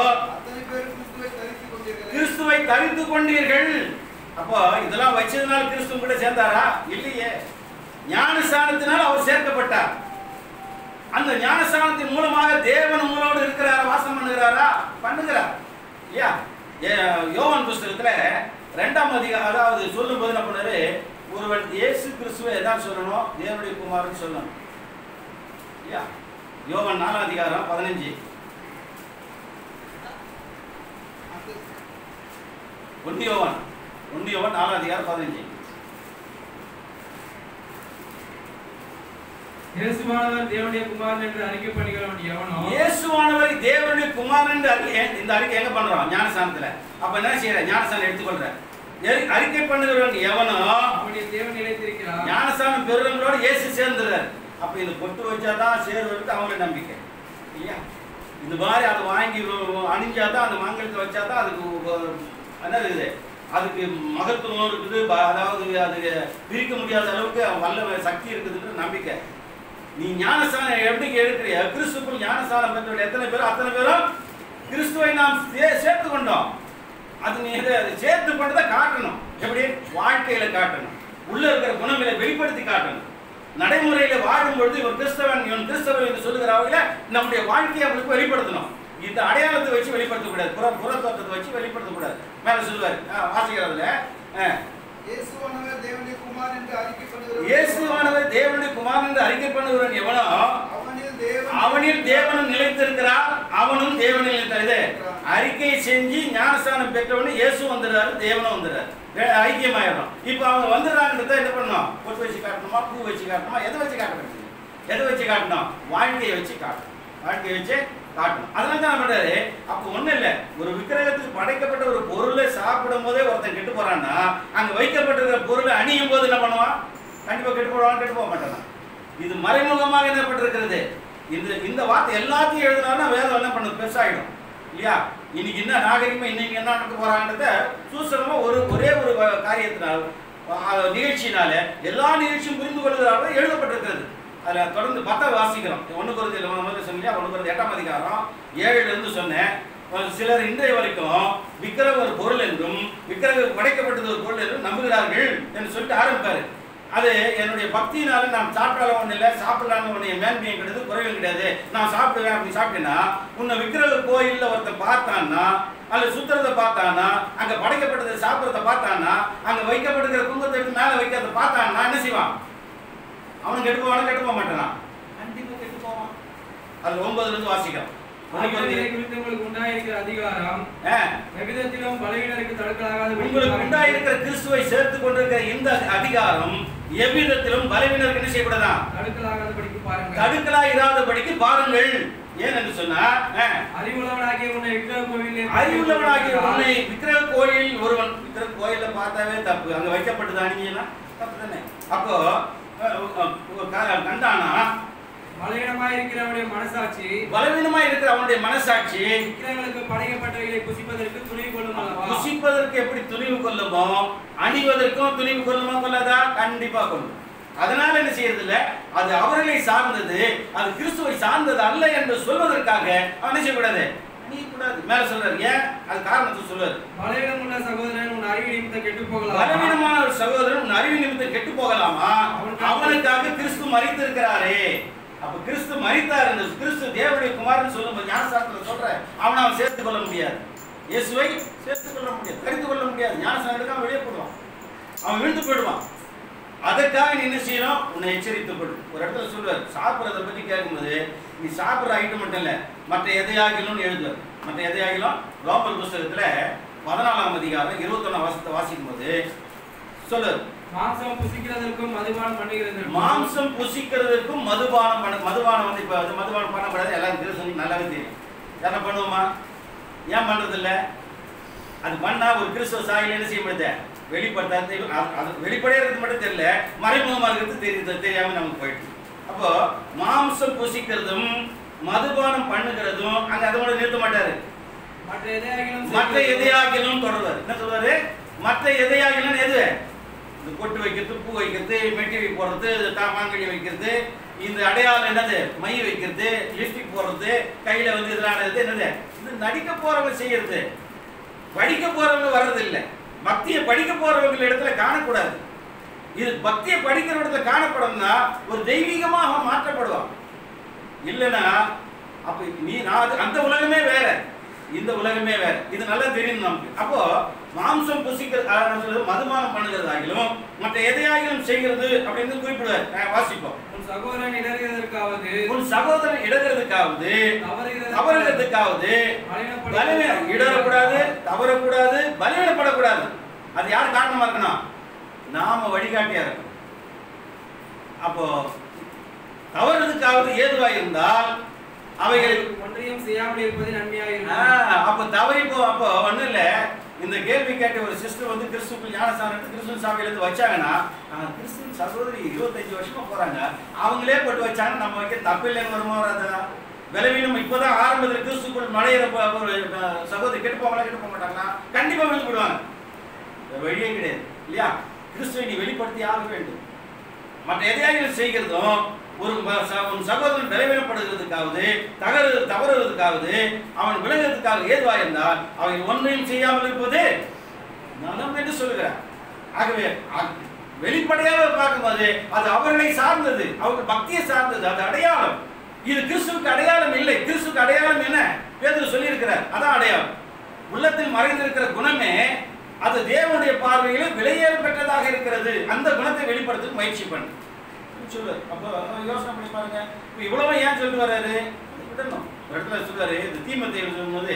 கிறிஸ்துவை தரித்து கொண்டீர்கள் அப்போ இதெல்லாம் வச்சதுனால கிறிஸ்துவ கூட சேர்ந்தாரா இல்லையே ஞானஸ்தானத்தினால் அவர் சேர்க்கப்பட்டார் அந்த ஞானஸ்தானத்தின் மூலமாக தேவன் உங்களோடு இருக்கிறாரா வாசம் பண்ணுகிறாரா பண்ணுகிறார் இல்லையா ஏ- யோவான் புஸ்தகத்துல ரெண்டாம் அதிகாரம் அதாவது சொல்லும்போது என்ன பண்ணாரு ஒருவன் இயேசு கிறிஸ்துவை எதான் சொல்லணும் தேவனுடைய குமாரன் சொல்லணும் இல்லையா யோவான் நாலாம் அதிகாரம் பதினஞ்சு ஒன்று யோவான் ஒன்று யோவான் நாலாம் அதிகாரம் பதினஞ்சு இயேசுவானவர் தேவனுடைய குமாரன் என்று அறிக்கை பண்ணுகிறவன் எவனோ இயேசுவானவரை தேவனுடைய குமாரன் என்று அறிக்கை இந்த அறிக்கை எங்க பண்றோம் ஞானஸ்தானத்துல அப்ப என்ன செய்யற ஞானஸ்தானம் எடுத்துக்கொள்ற எரி- அறிக்கை பண்ணுகிறவன் எவனோ அவனுடைய தேவன் நிலைத்திருக்கிறார் ஞானஸ்தானம் பெறுறவங்களோட இயேசு சேர்ந்துறாரு அப்ப இது பொட்டு வச்சாதான் சேருவது அவங்களுக்கு நம்பிக்கை இல்லையா இந்த மாதிரி அதை வாங்கி வ- அணிஞ்சாதான் அந்த மாங்கலத்தை வச்சாதான் அதுக்கு உ- என்ன இருக்குது அதுக்கு மகத்துவம் இருக்குது ப- அதாவது அது பிரிக்க முடியாத அளவுக்கு வல்ல சக்தி இருக்குதுன்ற நம்பிக்கை நீ ஞானஸ்தானம் எப்படி எடுக்கிறிய கிறிஸ்துக்குள் ஞானஸ்தானம் பெற்றவர்கள் எத்தனை பேரும் அத்தனை பேரும் கிறிஸ்துவை நாம் சே- சேர்த்து கொண்டோம் அது நீ இதை அதை சேர்த்து கொண்டதை காட்டணும் எப்படி வாழ்க்கையில காட்டணும் உள்ள இருக்கிற குணங்களை வெளிப்படுத்தி காட்டணும் நடைமுறையில வாழும் பொழுது இவன் கிறிஸ்தவன் இவன் கிறிஸ்தவன் என்று சொல்லுகிற வகையில நம்முடைய வாழ்க்கையை அவங்களுக்கு வெளிப்படுத்தணும் இந்த அடையாளத்தை வச்சு வெளிப்படுத்தக்கூடாது புற புற தோற்றத்தை வச்சு வெளிப்படுத்தக்கூடாது மேல சொல்லுவாரு ஆ, வாசிக்கிறதுல ஆ, இயேசுவானவர் தேவனுடைய குமாரன் என்று அறிக்கை பண்ணுகிறவர் இயேசுவானவர் தேவனுடைய குமாரன் என்று அறிக்கை பண்ணுகிறவன் எவனோ அவனில் தேவன் அவனில் தேவனும் நிலைத்திருக்கிறார் அவனும் தேவனில் நிலைத்திருக்கிறார் அறிக்கை செஞ்சு ஞானஸ்தானம் பெற்றவனு இயேசு வந்துடுறாரு தேவனும் வந்துடுறாரு ரெ- ஐக்கியமாயிடும் இப்போ அவங்க வந்துடுறாங்கன்றத என்ன பண்ணணும் பொட்டு வச்சு காட்டணுமா பூ வச்சு காட்டணுமா எதை வச்சு காட்டணும் எதை வச்சு காட்டணும் வாழ்க்கையை வச்சு காட்டணும் வாழ்க்கையை வச்சு காட்டணும் அதனால தான் என்ன பண்றாரு அப்போ ஒண்ணும் இல்லை ஒரு விக்கிரகத்துக்கு படைக்கப்பட்ட ஒரு பொருளை சாப்பிடும் போதே ஒருத்தன் கெட்டு போறான்னா அங்க வைக்கப்பட்டிருக்கிற பொருளை அணியும் போது என்ன பண்ணுவான் கண்டிப்பா கெட்டு போடுவான் கெட்டு போக மாட்டான் இது மறைமுகமாக என்னப்பட்டிருக்கிறது இந்த இந்த வார்த்தை எல்லாத்தையும் எழுதினா வேதம் என்ன பண்ணுது பெருசாகிடும் இல்லையா இன்னைக்கு என்ன நாகரிகமா இன்னைக்கு என்ன நடக்க போறாங்கன்றத சூசகமா ஒரு ஒரே ஒரு வ- காரியத்தினால் அஹ், நிகழ்ச்சியினால எல்லா நிகழ்ச்சியும் புரிந்து கொள்வதாக எழுதப்பட்டிருக்கிறது அதுல தொடர்ந்து பத்த வாசிக்கிறோம் ஒன்று குறைந்த முதல்ல சொன்னீங்க ஒன்று குறைந்த எட்டாம் அதிகாரம் ஏழுல இருந்து சொன்னேன் ஒரு சிலர் இன்றைய வரைக்கும் விக்கிரக ஒரு பொருள் என்றும் விக்கிரக படைக்கப்பட்டது ஒரு பொருள் என்றும் நம்புகிறார்கள் என்று சொல்லிட்டு ஆரம்பிப்பாரு அது என்னுடைய பக்தியினால நான் சாப்பிட்டாலும் ஒன்றும் இல்லை சாப்பிடலாம்னு ஒன்று மேன்மையும் கிடையாது குறைவும் கிடையாது நான் சாப்பிடுவேன் அப்படி சாப்பிட்டேன்னா உன்னை விக்கிரக கோயிலில் ஒருத்தன் பார்த்தான்னா அல்லது சுத்துறதை பார்த்தானா அங்கே படைக்கப்பட்டதை சாப்பிட்றத பார்த்தானா அங்கே வைக்கப்பட்டிருக்கிற குங்குமத்தை எடுத்து மேலே வைக்கிறத பார்த்தான்னா என்ன செய்வான் அவனும் கெட்டு போவானா கெட்டு போக மாட்டானா கண்டிப்பாக கெட்டு போவான் அது ஒன்பதுல இருந்து வாசிக்கிறோம் உனக்கு ஆகியோரை வந்து குறித்து உங்களுக்கு உண்டாயிருக்கிற அதிகாரம் ஆ, எவ்விதத்திலும் பலவீனருக்கு தடுக்கலாகாத உங்களுக்கு உண்டாயிருக்கிற கிறிஸ்துவை சேர்த்து கொண்டிருக்கிற இந்த அதிகாரம் எவ்விதத்திலும் பலவீனருக்கு என்ன செய்யக்கூடாதான் தடுக்கலாகாத படிக்கு பாருங்கள் தடுக்கலா இராதபடிக்கு பாருங்கள் ஏனென்று சொன்னா அஹ், அறிவுள்ளவனாகிய உன்னை விக்கிரக கோவிலே அறிவுள்ளவனாகிய உன்னை விக்கிரக கோயில் ஒருவன் விக்கிரக கோயில பார்த்தாவே தப்பு அங்க வைக்கப்பட்டது அணிஞ்சினா தப்பு தானே அப்போ அஹ், அஹ், க- கண்டானா பலவீனமாயிருக்கிறவனுடைய மனசாட்சி பலவீனமா இருக்கிற அவனுடைய மனசாட்சி விக்கிரகங்களுக்கு படைக்கப்பட்டவைகளை புசிப்பதற்கு துணிவு கொள்ளும் அல்லவா புசிப்பதற்கு எப்படி துணிவு கொள்ளுமோ அணிவதற்கும் துணிவு கொள்ளுமா கொள்ளாதா கண்டிப்பா கொள்ளும் அதனால என்ன செய்யறது இல்ல அது அவர்களை சார்ந்தது அது கிறிஸ்துவை சார்ந்தது அல்ல என்று சொல்வதற்காக அவன் என்ன செய்யக்கூடாது அணியக்கூடாது மேல சொல்றாரு ஏன் அது காரணத்தை சொல்றாரு பலவீனமுள்ள சகோதரன் உன் அறிவு நிமித்தம் கெட்டு போகலாம் பலவீனமான ஒரு சகோதரன் உன் அறிவு நிமித்தம் கெட்டு போகலாமா அவனுக்காக கிறிஸ்து மறித்திருக்கிறாரே அப்ப கிறிஸ்து மறித்தார் என்று கிறிஸ்து தேவனுடைய குமாரன் சொல்லும் ஞானசாஸ்திரம் சொல்ற அவனை அவன் சேர்த்துக் கொள்ள முடியாது இயேசுவை சேர்த்துக் கொள்ள முடியாது தெரிந்து கொள்ள முடியாது ஞானசாஸ்திரம் எடுக்காம வெளியே போடுவான் அவன் விழுந்து போயிடுவான் அதற்காக நீ என்ன செய்யணும் உன்னை எச்சரித்துக் கொள் ஒரு இடத்துல சொல்லுவார் சாப்பிட்றத பத்தி கேட்கும்போது நீ சாப்பிட்ற ஐட்டம் மட்டும் இல்ல மற்ற எதையாகிலும்னு எழுதுவார் மற்ற எதையாகிலும் ரோமன் புஸ்தகத்துல பதினாலாம் அதிகாரம் இருபத்தொன்னாம் வாசத்தை வாசிக்கும் போது சொல்லு மாம்சம் புசிக்கிறதற்கும் மதுபானம் பண்ணுகிறதற்கும் மாம்சம் புசிக்கிறதுக்கும் மதுபானம் பண்ண மதுபானம் வந்து இப்போ வந்து மதுபானம் பண்ணக்கூடாது எல்லாரும் தெரியும் நல்லாவே தெரியும் என்ன பண்ணுவோமா ஏன் பண்றது இல்ல அது பண்ணா ஒரு கிறிஸ்துவ சாயில் என்ன செய்ய முடியாது வெளிப்படுத்தாது அது- அது வெளிப்படையா இருக்கிறது மட்டும் தெரியல மறைமுகமா இருக்கிறது தெரியுது தெரியாம நமக்கு போயிட்டு அப்போ மாம்சம் புசிக்கிறதும் மதுபானம் பண்ணுகிறதும் அங்க அதோட நிறுத்த மாட்டாரு மற்ற எதையாகிலும் மற்ற எதையாகிலும் தொடர்வார் என்ன சொல்றாரு மற்ற எதையாகிலும் எது இந்த பொட்டு வைக்கிறது பூ வைக்கிறது மெட்டி வை போடுறது தா- மாங்கனி வைக்கிறது இந்த அடையாளம் என்னது மை வைக்கிறது லிப்ஸ்டிக் போடுறது கையில வந்து இதெல்லாம் என்னது இது நடிக்க போறவங்க செய்யறது படிக்க போறவங்க வர்றது இல்ல பக்தியை படிக்க போறவங்க இடத்துல காணக்கூடாது இது பக்தியை படிக்கிற இடத்துல காணப்படும்னா ஒரு தெய்வீகமாக அவன் மாற்றப்படுவான் இல்லைன்னா அப்ப நீ நான் அது- அந்த உலகமே வேற இந்த உலகமே வேற இது நல்லா தெரியும் நமக்கு அப்போ மாம்சம் புசிக்கிற அஹ் நான் சொல்றது மதுபானம் பண்ணுகிறதாகிலும் மற்ற எதையாகிலும் செய்கிறது அப்படின்னு குறிப்பிடுவார் அஹ் வாசிப்போம் உன் சகோதரன் இடறுகிறதற்காவது உன் சகோதரன் இடகிறதுக்காவது தவறுகிறது தவறுகிறதுக்காவது பலவீனம் இடரக்கூடாது தவறக்கூடாது பலவீனப்படக்கூடாது அது யார் காரணமா இருக்கணும் நாம வழிகாட்டியா இருக்கணும் அப்போ தவறுறதுக்காவது ஏதுவா இருந்தால் அவைகள் ஒன்றையும் செய்யாமல் இருப்பது நன்மையாக ஆ, இருக்கும் அப்ப தவறி போ அப்போ ஒண்ணும் இல்ல இந்த கேள்வி கேட்ட ஒரு சிஸ்டர் வந்து கிறிஸ்துக்குள் ஞானஸ்தானம் எடுத்து கிறிஸ்துவ சாமியில இருந்து வச்சாங்கன்னா ஆ, கிறிஸ்துவ சகோதரி இருபத்தஞ்சு வருஷமா போறாங்க அவங்களே போட்டு வச்சாங்க நம்ம வைக்க தப்பு இல்லைன்னு வருமா வராதா பலவீனம் இப்போதான் ஆரம்பத்தில் கிறிஸ்துக்குள் நுழையிற ப- ஒரு அ, சகோதரி கெட்டு போவாங்களா கெட்டு போக மாட்டாங்களா கண்டிப்பா விழுந்து போடுவாங்க வேற வழியே கிடையாது இல்லையா கிறிஸ்துவை நீ வெளிப்படுத்தி ஆக வேண்டும் மற்ற எதையாவது செய்கிறதும் ஒரு ம- ச- ஒரு சகோதரன் பலவீனப்படுகிறதுக்காவது தகரு தவறுவதற்காவது அவன் விலகிறதுக்காக ஏதுவா இருந்தால் அவன் ஒன்றையும் செய்யாமல் இருப்பது நலம் என்று சொல்லுகிறார் ஆகவே அ- வெளிப்படையாக பார்க்கும்போது அது அவர்களை சார்ந்தது அவர்கள் பக்தியை சார்ந்தது அது அடையாளம் இது கிறிஸ்துவுக்கு அடையாளம் இல்லை கிறிஸ்துவுக்கு அடையாளம் என்ன பேதுரு சொல்லியிருக்கிறார் அதான் அடையாளம் உள்ளத்தில் மறைந்திருக்கிற குணமே அது தேவனுடைய பார்வையில் விலையேற பெற்றதாக இருக்கிறது அந்த குணத்தை வெளிப்படுத்த முயற்சி பண்ணு சொல்லு அப்போ யோசனை பண்ணி பாருங்க இப்போ இவ்வளவு ஏன் சொல்லிட்டு வர்றாரு விடணும் ஒரு இடத்துல சொல்றாரு இந்த தீமத்தை சொல்லும்போது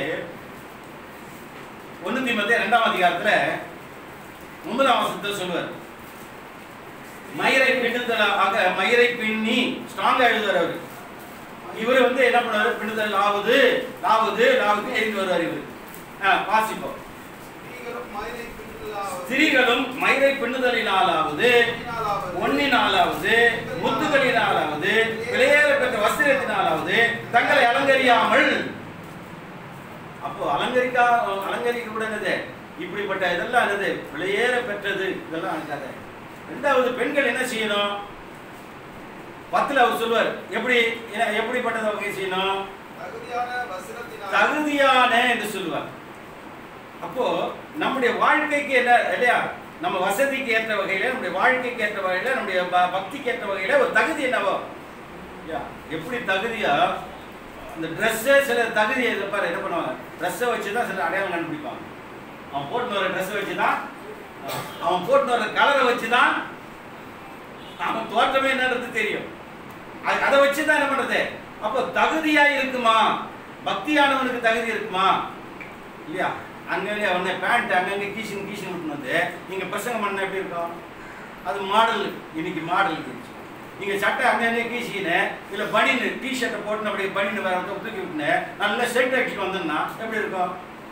ஒண்ணு தீமத்தை ரெண்டாம் அதிகாரத்துல ஒன்பதாம் வசனத்தை சொல்லுவார் மயிரை பின்னுதலாக மயிரை பின்னி ஸ்ட்ராங்கா எழுதுவார் அவர் இவர் வந்து என்ன பண்ணுவாரு பின்னுதல் ஆகுது லாவுது லாவுது எழுதி வருவார் இவர் ஆ, வாசிப்போம் ஸ்திரீகளும் மயிரை பின்னுதலாவது, ஸ்திரீகளும் மயிரை பின்னுதலினாலாவது பொன்னினாலாவது, ஒன்னினாலாவது முத்துகளினாலாவது விலையேற பெற்ற வஸ்திரத்தினாலாவது தங்களை அலங்கரியாமல் அப்போ அலங்கரிக்கா அலங்கரிக்க கூட என்னது இப்படிப்பட்ட இதெல்லாம் என்னது விலையேற பெற்றது இதெல்லாம் இருக்காது ரெண்டாவது பெண்கள் என்ன செய்யணும் பத்துல அவர் சொல்லுவார் எப்படி என்ன- எப்படிப்பட்டதை வகை செய்யணும் தகுதியான வஸ்திரத்தினால் தகுதியான என்று சொல்லுவார் அப்போ நம்முடைய வாழ்க்கைக்கு என்ன இல்லையா நம்ம வசதிக்கு ஏற்ற வகையில நம்முடைய வாழ்க்கைக்கு ஏற்ற வகையில நம்முடைய ப- பக்திக்கு ஏற்ற வகையில ஒரு தகுதி என்னவோ யா, எப்படி தகுதியா இந்த ட்ரெஸ்ஸே சில தகுதி இதை பாரு என்ன பண்ணுவாங்க ட்ரெஸ்ஸை வச்சு தான் சில அடையாளம் கண்டுபிடிப்பாங்க அவன் போட்டு வர ட்ரெஸ்ஸை வச்சு தான் அவன் போட்டு வர கலரை வச்சு தான் அவன் தோற்றமே என்னன்றது தெரியும் அது- அதை வச்சு தான் என்ன பண்றது அப்போ தகுதியா இருக்குமா பக்தியானவனுக்கு தகுதி இருக்குமா இல்லையா அங்கங்கே அவனே பேண்ட் அங்கங்கே கீஷன் கீஷன் விட்டுனது நீங்க பிரசங்கம் பண்ண எப்படி இருக்கும் அது மாடல் இன்னைக்கு மாடல் இருந்துச்சு நீங்க சட்டை அங்கங்கே கீசிக்கின்னு இல்ல பனின்னு டி ஷர்ட்டை போட்டு அப்படியே பனின்னு வேற ஒருத்தர் தூக்கி விட்டுன்னு நல்ல ஷர்ட் அடிச்சுட்டு வந்தோம்னா எப்படி இருக்கும்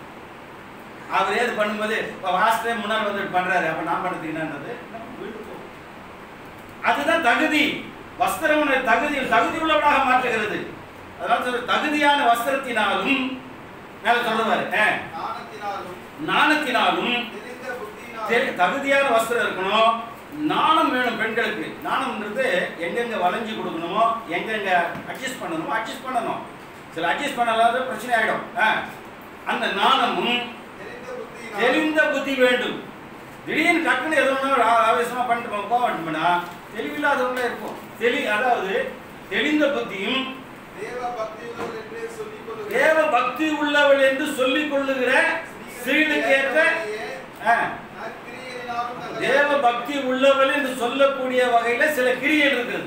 அவர் ஏது பண்ணும்போது வாசலே முன்னால் வந்து பண்றாரு அப்ப நான் பண்ணதுக்கு என்னன்றது நம்ம வீட்டு போகும். அதுதான் தகுதி வஸ்திரம் உன்னை தகுதி தகுதி உள்ளவனாக மாற்றுகிறது அதனால சொல்ற தகுதியான வஸ்திரத்தினாலும் மேல சொல்றாரு அஹ், ஞானத்தினாலும் நாணத்தினாலும் தெரிந்த புத்தியினாலும் தெரி- தகுதியான வஸ்திரம் இருக்கணும் நாணம் வேணும் பெண்களுக்கு நாணம்ன்றது எங்கெங்க வளைஞ்சு கொடுக்கணுமோ எங்கெங்க அட்ஜஸ்ட் பண்ணணுமோ அட்ஜஸ்ட் பண்ணணும் சில அட்ஜஸ்ட் பண்ணலாத பிரச்சனை ஆயிடும் ஆ. அந்த நாணமும் தெரிந்த புத்தியினாலும் தெளிந்த புத்தி வேண்டும் திடீர்னு டக்குன்னு எது ஒன்று ஆவேசமா பண்ணிட்டு போவோம், கோவம் வந்துட்டோம்னா தெளிவில்லாதவங்களே இருக்கும் தெளி அதாவது தெளிந்த புத்தியும் தேவ பக்தியுள்ளவர் என்றே சொல்லிக் கொள்ளுகிறேன். தேவ பக்தி உள்ளவள் என்று சொல்லிக் கொள்ளுகிற ஸ்திரீகளுக்கேற்ற ஆ, நற்கிரியைகளினாலும் தங்கள் தேவ பக்தி உள்ளவள் என்று சொல்லக்கூடிய வகையில சில கிரியைகள் இருக்குது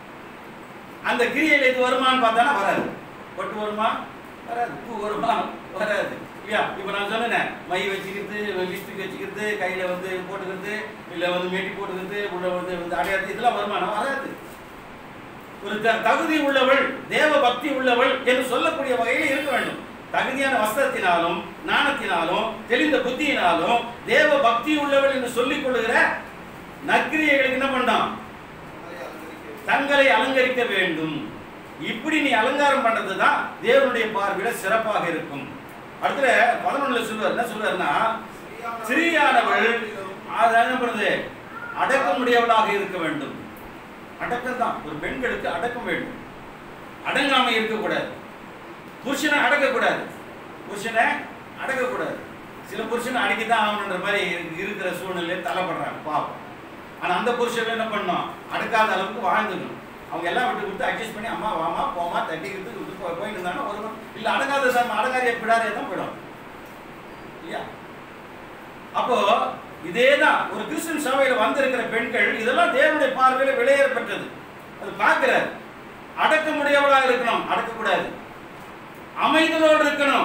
அந்த கிரியைகள் இது வருமான்னு பார்த்தானா வராது பொட்டு வருமா வராது பூ வருமா வராது இல்லையா இப்போ நான் சொன்னேனே மை வச்சுக்கிறது லிஸ்டிக் வச்சுக்கிறது கையில வந்து போட்டுக்கிறது இல்ல வந்து மெட்டி போட்டுக்கிறது உள்ள வந்து வந்து அடையாது இதெல்லாம் வருமானம் வராது ஒரு த- தகுதி உள்ளவள் தேவ பக்தி உள்ளவள் என்று சொல்லக்கூடிய வகையில் இருக்க வேண்டும் தகுதியான வஸ்திரத்தினாலும் நாணத்தினாலும் தெளிந்த புத்தியினாலும் தேவ பக்தி உள்ளவள் என்று சொல்லிக் கொள்ளுகிற நற்கிரியைகளுக்கு என்ன பண்ணான் தங்களை அலங்கரிக்க தங்களை அலங்கரிக்க வேண்டும் இப்படி நீ அலங்காரம் பண்றது தான் தேவனுடைய பார்வையில சிறப்பாக இருக்கும் அடுத்துல பதினொன்னுல சொல்லுவார் என்ன சொல்லுவாருன்னா ஸ்ரீயானவள் அது என்ன பண்ணுது அடக்கமுடையவளாக இருக்க வேண்டும் அடக்கம் தான் ஒரு பெண்களுக்கு அடக்கம் வேண்டும் அடங்காம இருக்கக்கூடாது புருஷனை அடக்கக்கூடாது புருஷனை அடக்கக்கூடாது சில புருஷனை அடக்கிதான் ஆகணுன்ற மாதிரி இருக்கு- இருக்கிற சூழ்நிலையை தலைப்படுறாங்க பாவம் ஆனா அந்த புருஷன் என்ன பண்ணணும் அடக்காத அளவுக்கு வாழ்ந்துக்கணும் அவங்க எல்லாம் விட்டு விட்டு அட்ஜஸ்ட் பண்ணி அம்மா வாமா போமா தட்டிக்கிட்டு விட்டு போய் போயிட்டு இருந்தாங்கன்னா ஒரு இல்ல அடங்காத சாமி அடங்காதிய பிடாரே தான் போயிடும் இல்லையா அப்போ இதேதான் ஒரு கிறிஸ்டியன் சபையில வந்திருக்கிற பெண்கள் இதெல்லாம் தேவனுடைய பார்வையில விலையேற பெற்றது அது பார்க்கிறார் அடக்கமுடையவளாக இருக்கணும் அடக்கக்கூடாது அமைதலோடு இருக்கணும்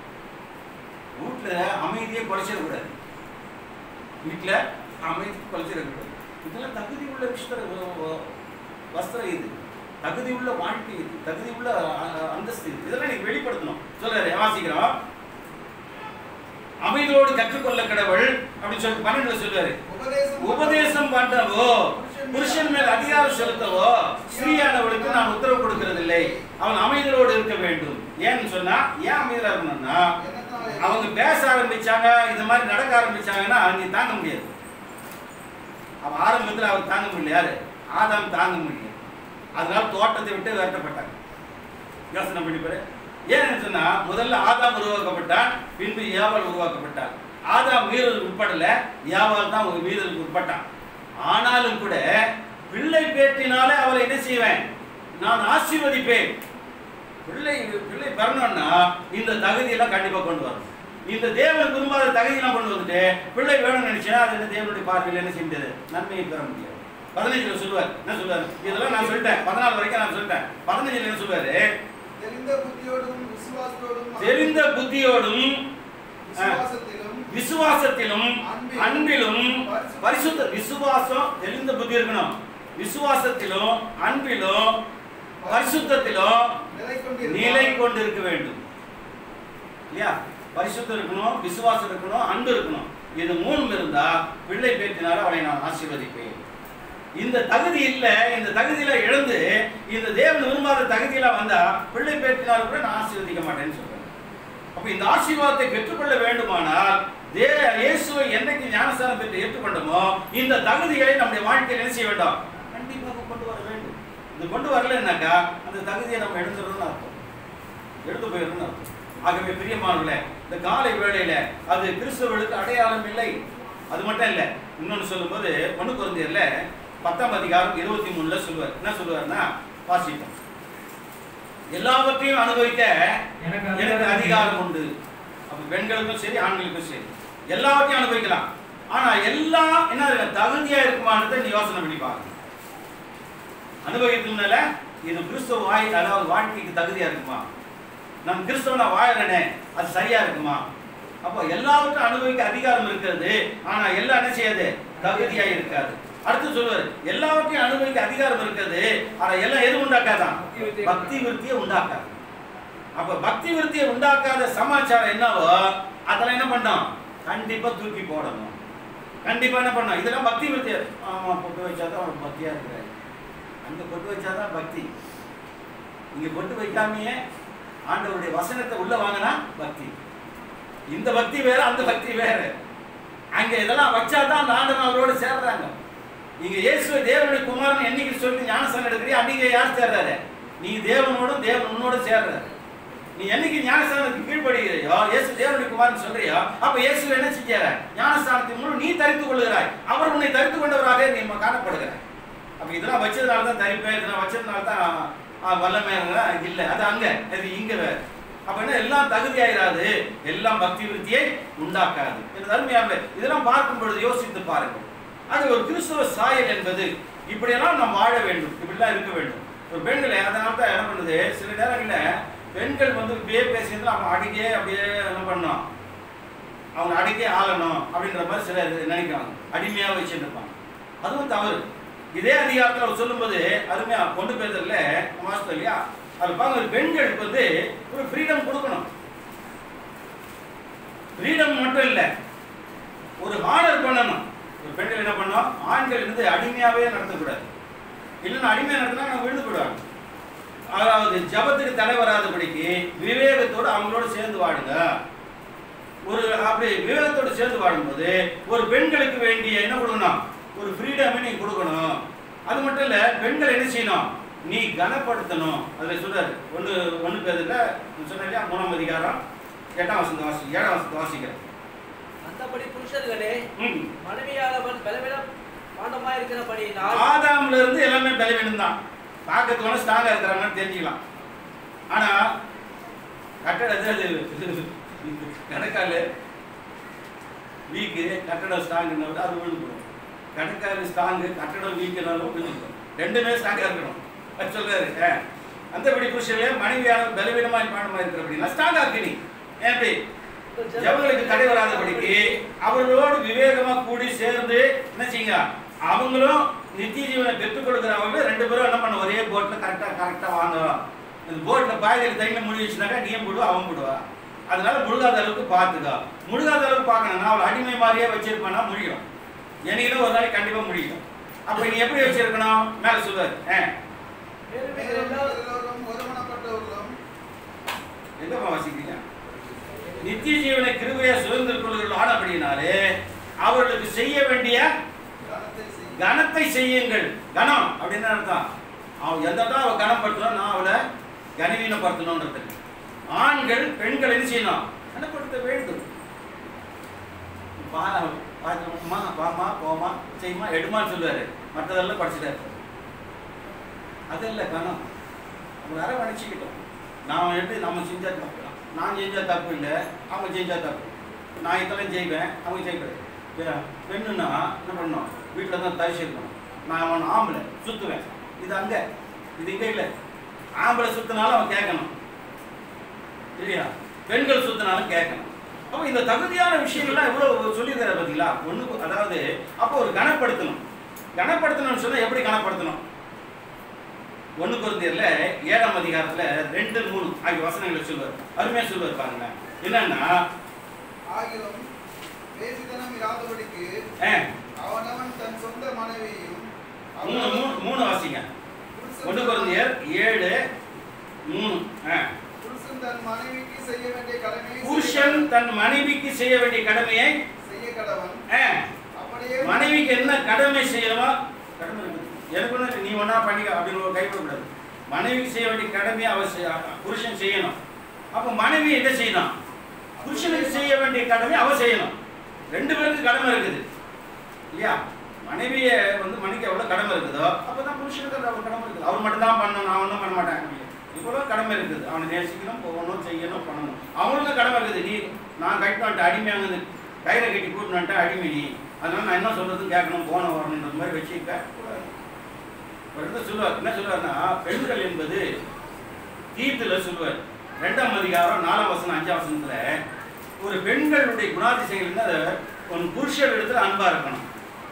வீட்டுல அமைதியை குறைச்சிடக்கூடாது வீட்டுல அமைதி குறைச்சிடக்கூடாது இதெல்லாம் தகுதி உள்ள விஷயம் வஸ்திரம் இது தகுதி உள்ள வாழ்க்கை இது தகுதி உள்ள அ- அந்தஸ்து இது இதெல்லாம் நீங்க வெளிப்படுத்தணும் சொல்றாரு வாசிக்கிறோம் அமைதியோடு கற்றுக்கொள்ள கடவுள் அப்படின்னு சொல்லிட்டு பன்னெண்டுல சொல்றாரு உபதேசம் உபதேசம் பண்றவோ புருஷன் மேல் அதிகாரம் செலுத்தவோ ஸ்ரீயானவளுக்கு நான் உத்தரவு கொடுக்கறதில்லை அவன் அமைதியோடு இருக்க வேண்டும் ஏன்னு சொன்னா ஏன் அமைதியா இருக்கணும்னா என்னத்தினாலே? அவங்க பேச ஆரம்பிச்சாங்க இந்த மாதிரி நடக்க ஆரம்பிச்சாங்கன்னா நீ தாங்க முடியாது அவன் ஆரம்பத்துல அவர் தாங்க முடியல யாரு ஆதாம் தாங்க முடியல அதனால தோட்டத்தை விட்டு விரட்டப்பட்டாங்க யோசனை பண்ணி பாரு ஏன்னு சொன்னா முதல்ல ஆதாம் உருவாக்கப்பட்டான் பின்பு ஏவாள் உருவாக்கப்பட்டான் ஆதாம் மீறலுக்கு உட்படல ஏவாள் தான் ஒரு மீறலுக்கு உட்பட்டான் ஆனாலும் கூட பிள்ளை பேற்றினாலே அவளை என்ன செய்வேன் நான் ஆசீர்வதிப்பேன் பிள்ளை பிள்ளை பெறணும்னா இந்த தகுதியெல்லாம் கண்டிப்பா கொண்டு வரணும் இந்த தேவன் விரும்பாத தகுதியெல்லாம் கொண்டு வந்துட்டு பிள்ளை வேணும்னு நினைச்சா அது என்ன தேவனுடைய பார்வையில் என்ன செய்ய முடியாது நன்மையை பெற முடியாது பதினஞ்சுல சொல்லுவார் என்ன சொல்லுவார் இதெல்லாம் நான் சொல்லிட்டேன் பதினாலு வரைக்கும் நான் சொல்லிட்டேன் பதினஞ்சுல என்ன சொல்லுவாரு தெரிந்த புத்தியோடும் விசுவாசத்தோடும் தெரிந்த புத்தியோடும் விசுவாசத்திலும் விசுவாசத்திலும் அன்பிலும் பரிசுத்த விசுவாசம் தெரிந்த புத்தி இருக்கணும் விசுவாசத்திலும் அன்பிலும் பரிசுத்தத்திலும் நிலை கொண்டிருந்தால் நிலை கொண்டு இருக்க வேண்டும் இல்லையா பரிசுத்தம் இருக்கணும் விசுவாசம் இருக்கணும் அன்பு இருக்கணும் இது மூணும் இருந்தா பிள்ளை பேற்றினால அவளை நான் ஆசீர்வதிப்பேன் இந்த தகுதி இல்ல இந்த தகுதியில இழந்து இந்த தேவன் விரும்பாத தகுதியில வந்தா பிள்ளை பேற்றினாலும் கூட நான் ஆசீர்வதிக்க மாட்டேன்னு சொல்றேன் அப்ப இந்த ஆசீர்வாதத்தை பெற்றுக்கொள்ள வேண்டுமானால் தே இயேசுவை என்னைக்கு ஞானஸ்தானம் பெற்று ஏற்றுக்கொண்டோமோ இந்த தகுதிகளை நம்முடைய வாழ்க்கையில் என்ன செய்ய வேண்டாம் கண்டிப்பாக கொண்டு வர வேண்டும் இது கொண்டு வரலன்னாக்கா அந்த தகுதியை நம்ம எழுந்துடணும்னு அர்த்தம் எடுத்து போயிடணும்னு அர்த்தம் ஆகவே பிரியமானவர்களே இந்த காலை வேளையில அது கிறிஸ்தவர்களுக்கு அடையாளம் இல்லை அது மட்டும் இல்ல இன்னொன்னு சொல்லும்போது ஒண்ணு குழந்தையர்ல பத்தாம் அதிகாரம் இருபத்தி மூணுல சொல்லுவார் என்ன சொல்லுவார்னா வாசிப்போம் எல்லாவற்றையும் அனுபவிக்க எனக்கு எனக்கு அதிகாரம் உண்டு அப்ப பெண்களுக்கும் சரி ஆண்களுக்கும் சரி எல்லாவற்றையும் அனுபவிக்கலாம் ஆனா எல்லாம் என்ன அதுல தகுதியா இருக்குமான்றதை நீ யோசனை பண்ணி பாருங்க அனுபவிக்கிறதுனால இது கிறிஸ்தவ வாய் அதாவது வாழ்க்கைக்கு தகுதியா இருக்குமா நம் கிறிஸ்தவனா வாழறனே அது சரியா இருக்குமா அப்போ எல்லாவற்றையும் அனுபவிக்க அதிகாரம் இருக்கிறது ஆனா எல்லாம் என்ன செய்யாது தகுதியா இருக்காது அடுத்து சொல்லுவாரு எல்லாவற்றையும் அனுபவிக்க அதிகாரம் இருக்கிறது ஆனா எல்லாம் எது உண்டாக்காதான் பக்தி விருத்தியை பக்தி விருத்தியை உண்டாக்காது அப்ப பக்தி விருத்தியை உண்டாக்காத சமாச்சாரம் என்னவோ அதெல்லாம் என்ன பண்ணோம் கண்டிப்பா தூக்கி போடணும் கண்டிப்பா என்ன பண்ணோம் இதெல்லாம் பக்தி விருத்தி ஆமா பொட்டு வச்சாதான் அவனுக்கு பக்தியா இருக்கிறாரு அங்க பொட்டு வச்சாதான் பக்தி இங்க பொட்டு வைக்காமையே ஆண்டவருடைய வசனத்தை உள்ள வாங்கினா பக்தி இந்த பக்தி வேற அந்த பக்தி வேற அங்க இதெல்லாம் வச்சாதான் அந்த ஆண்டவன் அவரோட சேர்றாங்க இங்க இயேசுவை தேவனுடைய குமாரன் என்னைக்கு சொல்லி ஞானஸ்தானம் எடுக்கிறீ அன்னைக்கு யார் சேர்றாரு நீ தேவனோடும் தேவன் உன்னோட சேர்றாரு நீ என்னைக்கு ஞானஸ்தானத்துக்கு கீழ்ப்படுகிறையோ இயேசு தேவனுடைய குமாரன் சொல்றியோ அப்ப இயேசு என்ன செஞ்சார ஞானஸ்தானத்தின் மூலம் நீ தரித்து கொள்ளுகிறாய் அவர் உன்னை தரித்து கொண்டவராக நீ காணப்படுகிறாய் அப்ப இதெல்லாம் வச்சதுனால தான் தரிப்பேன் இதெல்லாம் வச்சதுனால தான் ஆ, வல்லமை இல்லை அது அங்க அது இங்க வேற அப்ப என்ன எல்லாம் தகுதி ஆயிராது எல்லாம் பக்தி விருத்தியை உண்டாக்காது என்று அருமையாக இதெல்லாம் பார்க்கும் பொழுது யோசித்து பாருங்கள் அது ஒரு கிறிஸ்துவ சாயல் என்பது இப்படியெல்லாம் நாம் வாழ வேண்டும் இப்படிலாம் இருக்க வேண்டும் ஒரு பெண்களை அதனால தான் என்ன பண்ணுது சில நேரங்களில் பெண்கள் வந்து இப்படியே பேசியிருந்தா அவங்க அடிக்கே அப்படியே என்ன பண்ணணும் அவங்க அடிக்கே ஆளணும் அப்படின்ற மாதிரி சிலர் நினைக்கிறாங்க அடிமையாக வச்சுட்டு இருப்பாங்க அதுவும் தவறு இதே அதிகாரத்தில் அவர் சொல்லும்போது அருமையா கொண்டு போயதில்ல மாஸ்டர் இல்லையா அது பாருங்க ஒரு பெண்களுக்கு வந்து ஒரு ஃப்ரீடம் கொடுக்கணும் ஃப்ரீடம் மட்டும் இல்லை ஒரு ஆர்டர் பண்ணணும் ஒரு பெண்கள் என்ன பண்ணோம் ஆண்கள் இருந்து அடிமையாவே நடத்தக்கூடாது இல்லைன்னா அடிமையா நடத்தினா அவங்க விழுந்து போயிடுவாங்க அதாவது ஜபத்துக்கு தடை வராதபடிக்கு விவேகத்தோடு அவங்களோட சேர்ந்து வாழுங்க ஒரு அப்படி விவேகத்தோடு சேர்ந்து வாழும்போது ஒரு பெண்களுக்கு வேண்டிய என்ன கொடுக்கணும் ஒரு ஃப்ரீடமே நீ கொடுக்கணும் அது மட்டும் இல்ல பெண்கள் என்ன செய்யணும் நீ கனப்படுத்தணும் அதுல சொல்றாரு ஒன்று ஒன்று பேருல சொன்ன இல்லையா மூணாம் அதிகாரம் எட்டாம் வசந்த வாசி ஏழாம் வசந்த வாசிக்கிறேன் அந்தபடி புருஷர்களே ம். மனைவியானவன் பலவீனம் பாண்டமாயிருக்கிறபடியினால் ஆதாம்ல இருந்து எல்லாமே பலவீனம் தான் பார்க்கறதுக்கு வேணா ஸ்ட்ராங்கா இருக்கிறாங்கன்னு தெரிஞ்சுக்கலாம் ஆனா கட்டடம் அது கணக்கால் வீக்கு கட்டடம் ஸ்ட்ராங்குன்னா விட அது விழுந்து போடும் கணக்கால் ஸ்ட்ராங்கு கட்டடம் வீக்குனாலும் விழுந்து போடும் ரெண்டுமே ஸ்ட்ராங்கா இருக்கணும் அது சொல்றாரு ஆ. அந்தபடி புருஷர்களே மனைவியான பலவீனமாய் பாடமா இருக்கிற அப்படின்னா ஸ்ட்ராங்கா இருக்கு நீ ஏன் அப்படி ஜபங்களுக்கு தடை வராதபடிக்கு அவர்களோடு விவேகமா கூடி சேர்ந்து என்ன செய்யுங்க அவங்களும் நித்திய ஜீவனை பெற்றுக் கொடுக்குறவங்க ரெண்டு பேரும் என்ன பண்ண ஒரே போட்ல கரெக்டா கரெக்டா வாங்க இந்த போட்ல பாய்தல் தண்ணியில் முழுகி வச்சுனாக்கா நீயும் போடுவா அவன் போடுவா அதனால முழுகாத அளவுக்கு பார்த்துக்கோ முழுகாத அளவுக்கு பார்க்கணும் நான் அவளை அடிமை மாதிரியே வச்சிருப்பேன்னா முடியும் என்னைக்கும் ஒரு நாளைக்கு கண்டிப்பா முடியும் அப்ப நீ எப்படி வச்சிருக்கணும் மேல சொல்லுவாரு ஆ, மேலும் இது மேலும் எல்லா- எல்லோரும் ஒருமனப்பட்டவர்களும் எங்கம்மா வாசிக்கிறீங்க நித்திய ஜீவனை கிருபையா சுதந்திர கொள்கைகள் ஆனபடினாலே அவர்களுக்கு செய்ய வேண்டிய கனத்தை செய்யும் கனத்தை செய்யுங்கள் கனம் அப்படின்னு அர்த்தம் அவன் எந்த அவ கனப்படுத்தணும் நான் அவளை கனவீனப்படுத்தணும்ன்றது ஆண்கள் பெண்கள் என்ன செய்யணும் கனப்படுத்த வேண்டும் பா பாத்திரமா வாமா போமா செய்யுமா எடுமான்னு சொல்லுவாரு மற்றதெல்லாம் படிச்சுட்டாரு அதல்ல கனம் அவங்க அரவணைச்சிக்கிட்டோம் நாம் எப்படி நம்ம செஞ்சா தப்பு நான் செஞ்சா தப்பு இல்லை அவங்க செஞ்சா தப்பு நான் இதெல்லாம் செய்வேன் அவங்க செய்யக்கூடாது பெ- பெண்ணுன்னா என்ன பண்ணணும் வீட்டில் தான் தரிசிக்கணும் நான் அவன் ஆம்பளை சுற்றுவேன் இது அங்கே இது இங்கே இல்லை ஆம்பளை சுற்றினாலும் அவன் கேட்கணும் இல்லையா பெண்கள் சுற்றினாலும் கேட்கணும் அப்போ இந்த தகுதியான விஷயங்கள்லாம் எவ்வளோ சொல்லியிருக்காரு பார்த்தீங்களா ஒன்று அதாவது அப்போ ஒரு கனப்படுத்தணும் கனப்படுத்தணும்னு சொன்னால் எப்படி கனப்படுத்தணும் ஒன்று குருந்தியர்ல ஏழாம் அதிகாரத்துல ரெண்டு மூணு ஆகிய வசனங்களை சொல்வார் அருமையா சொல்வார் பாருங்க என்னன்னா ஆகிலும் வேசித்தனம் இராதபடிக்கு ஆ, அவனவன் தன் சொந்த மனைவியையும் மூணு மூணு மூணு வாசிங்க புருஷன் ஒன்று குருந்தியர் ஏழு மூணு ஆ. புருஷன் தன் மனைவிக்கு செய்ய வேண்டிய கடமையை புருஷன் தன் மனைவிக்கு செய்ய வேண்டிய கடமையை செய்ய கடவன் ஆ, அப்படியே மனைவிக்கு என்ன கடமை செய்யணுமோ கடமை இருக்குது. எனக்கு ஒண்ணு இல்லை, நீ ஒன்றா பண்ணிக்க அப்படின்னு ஒரு கைவிடக்கூடாது மனைவிக்கு செய்ய வேண்டிய கடமையை அவ செய்- புருஷன் செய்யணும் அப்போ மனைவி என்ன செய்யணும் புருஷனுக்கு செய்ய வேண்டிய கடமை அவ செய்யணும் ரெண்டு பேருக்கு கடமை இருக்குது இல்லையா மனைவியை வந்து மணிக்கு எவ்வளோ கடமை இருக்குதோ அப்போ தான் புருஷனுக்கு அந்த அவ்வளோ கடமை இருக்குது அவர் மட்டும் தான் பண்ணணும் நான் ஒன்றும் பண்ண மாட்டேன் இவ்வளோ கடமை இருக்குது அவனை நேசிக்கணும் போகணும் செய்யணும் பண்ணணும் அவங்களுக்கு கடமை இருக்குது நீ நான் கட்டி வந்துட்டு அடிமையானது கயிறை கட்டி கூட்டிட்டு வந்துட்டேன் அடிமை நீ அதனால நான் என்ன சொல்றதுன்னு கேட்கணும் போன வரணுன்ற மாதிரி வச்சுக்க கூடாது ஒரு இடத்துல சொல்லுவார் என்ன சொல்லுவார்னா பெண்கள் என்பது தீர்த்துல சொல்லுவார் ரெண்டாம் அதிகாரம் நாலாம் வசனம் அஞ்சாம் வசனத்துல ஒரு பெண்களுடைய குணாதிசயங்கள் வந்து அதை உன் புருஷர் இடத்துல அன்பா இருக்கணும்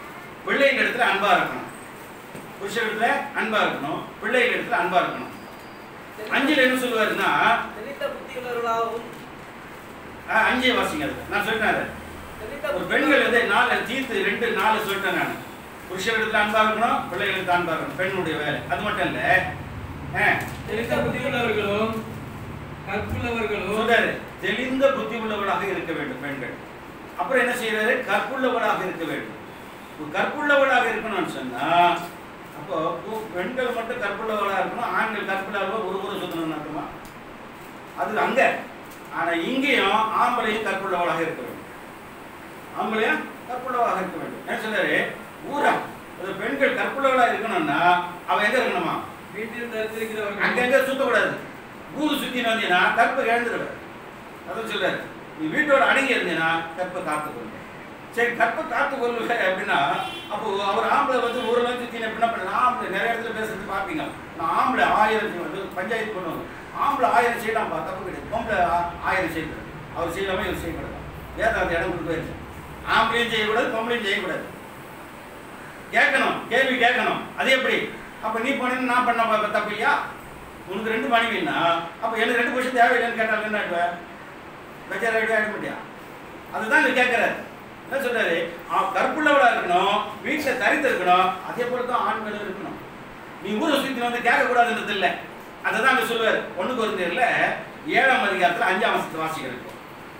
பிள்ளைங்க இடத்துல அன்பா இருக்கணும் புருஷனிடத்துல அன்பா இருக்கணும் பிள்ளைங்க இடத்துல அன்பா இருக்கணும் அஞ்சுல என்ன சொல்லுவாருன்னா தெளிந்த புத்தியுள்ளவர்களாகவும் ஆஹ், அஞ்சே வாசிங்க அது நான் சொல்லிட்டேன் அதை. தெளிந்த ஒரு பெண்கள் வந்து நாலு தீர்த்து ரெண்டு நாலு சொல்லிட்டேன் நான் புருஷனிடத்துல அன்பா இருக்கணும் பிள்ளைகளுக்கு அன்பா இருக்கணும் பெண்ணுடைய வேலை அது மட்டும் இல்ல ஆஹ், தெளிந்த புத்தியுள்ளவர்களும் கற்புள்ளவர்களும் சொல்றாரு தெளிந்த புத்தி உள்ளவளாக இருக்க வேண்டும் பெண்கள் அப்புறம் என்ன செய்யறாரு கற்புள்ளவளாக இருக்க வேண்டும் ஒரு கற்புள்ளவளாக இருக்கணும்னு சொன்னா அப்போ பூ- பெண்கள் மட்டும் கற்புள்ளவளாக இருக்கணும் ஆண்கள் கற்புள்ளவர்கள் ஒரு ஒரு சுத்தணும் அர்த்தமா அது அங்க ஆனா இங்கேயும் ஆம்பளையும் கற்புள்ளவளாக இருக்க வேண்டும் ஆம்பளையும் கற்புள்ளவளாக இருக்க வேண்டும் என்ன சொல்றாரு ஊரா அது பெண்கள் கற்புள்ளவளாக இருக்கணும்னா அவ எங்க இருக்கணுமா வீட்டில் தரித்திருக்கிறவர்கள் அங்கங்க சுத்தக்கூடாது ஊர் சுத்தி வந்தீங்கன்னா கற்பை இழந்துடுவேன் அதான் சொல்றாரு நீ வீட்டோட அடங்கி இருந்தீங்கன்னா கற்பை காத்துக்கொள்ளுங்க சரி கற்பை காத்துக்கொள்ளுங்க அப்படின்னா அப்போ அவர் ஆம்பளை வந்து ஒரு நாள் சுத்தி என்ன பண்ணலாம் ஆம்பளை நிறைய இடத்துல பேசுறது பார்ப்பீங்க நான் ஆம்பளை ஆயிரம் வந்து பஞ்சாயத்து பண்ணுவாங்க ஆம்பளை ஆயிரம் செய்யலாம் தப்பு கிடையாது பொம்பளை ஆ- ஆயிரம் செய்யக்கூடாது அவர் செய்யலாமா இவர் செய்யக்கூடாது வேதம் அந்த இடம் கொடுத்து போயிருச்சு ஆம்பளையும் செய்யக்கூடாது பொம்பளையும் செய்யக்கூடாது கேட்கணும் கேள்வி கேட்கணும் அது எப்படி அப்ப நீ பண்ண நான் பண்ண ப- தப்பு இல்லையா உனக்கு ரெண்டு மனைவின்னா அப்ப எனக்கு ரெண்டு வருஷம் தேவையில்லைன்னு கேட்டாலும் என்ன ஆடுவேன் பெஜார் ஆகிடுவே ஆட முடியா அதுதான் இங்க கேட்கிறாரு என்ன சொல்றாரு அவன் கற்புள்ளவளா இருக்கணும் வீட்டுல தரித்து இருக்கணும் அதே போல தான் ஆண்களும் இருக்கணும் நீ ஊரை சுத்தி வந்து கேட்க கூடாதுன்றது இல்லை அதை தான் அங்க சொல்லுவார் ஒண்ணுக்கு ஒரு நேரில் ஏழாம் அதிகாரத்துல அஞ்சாம் வசத்து வாசிகள் இருக்கும்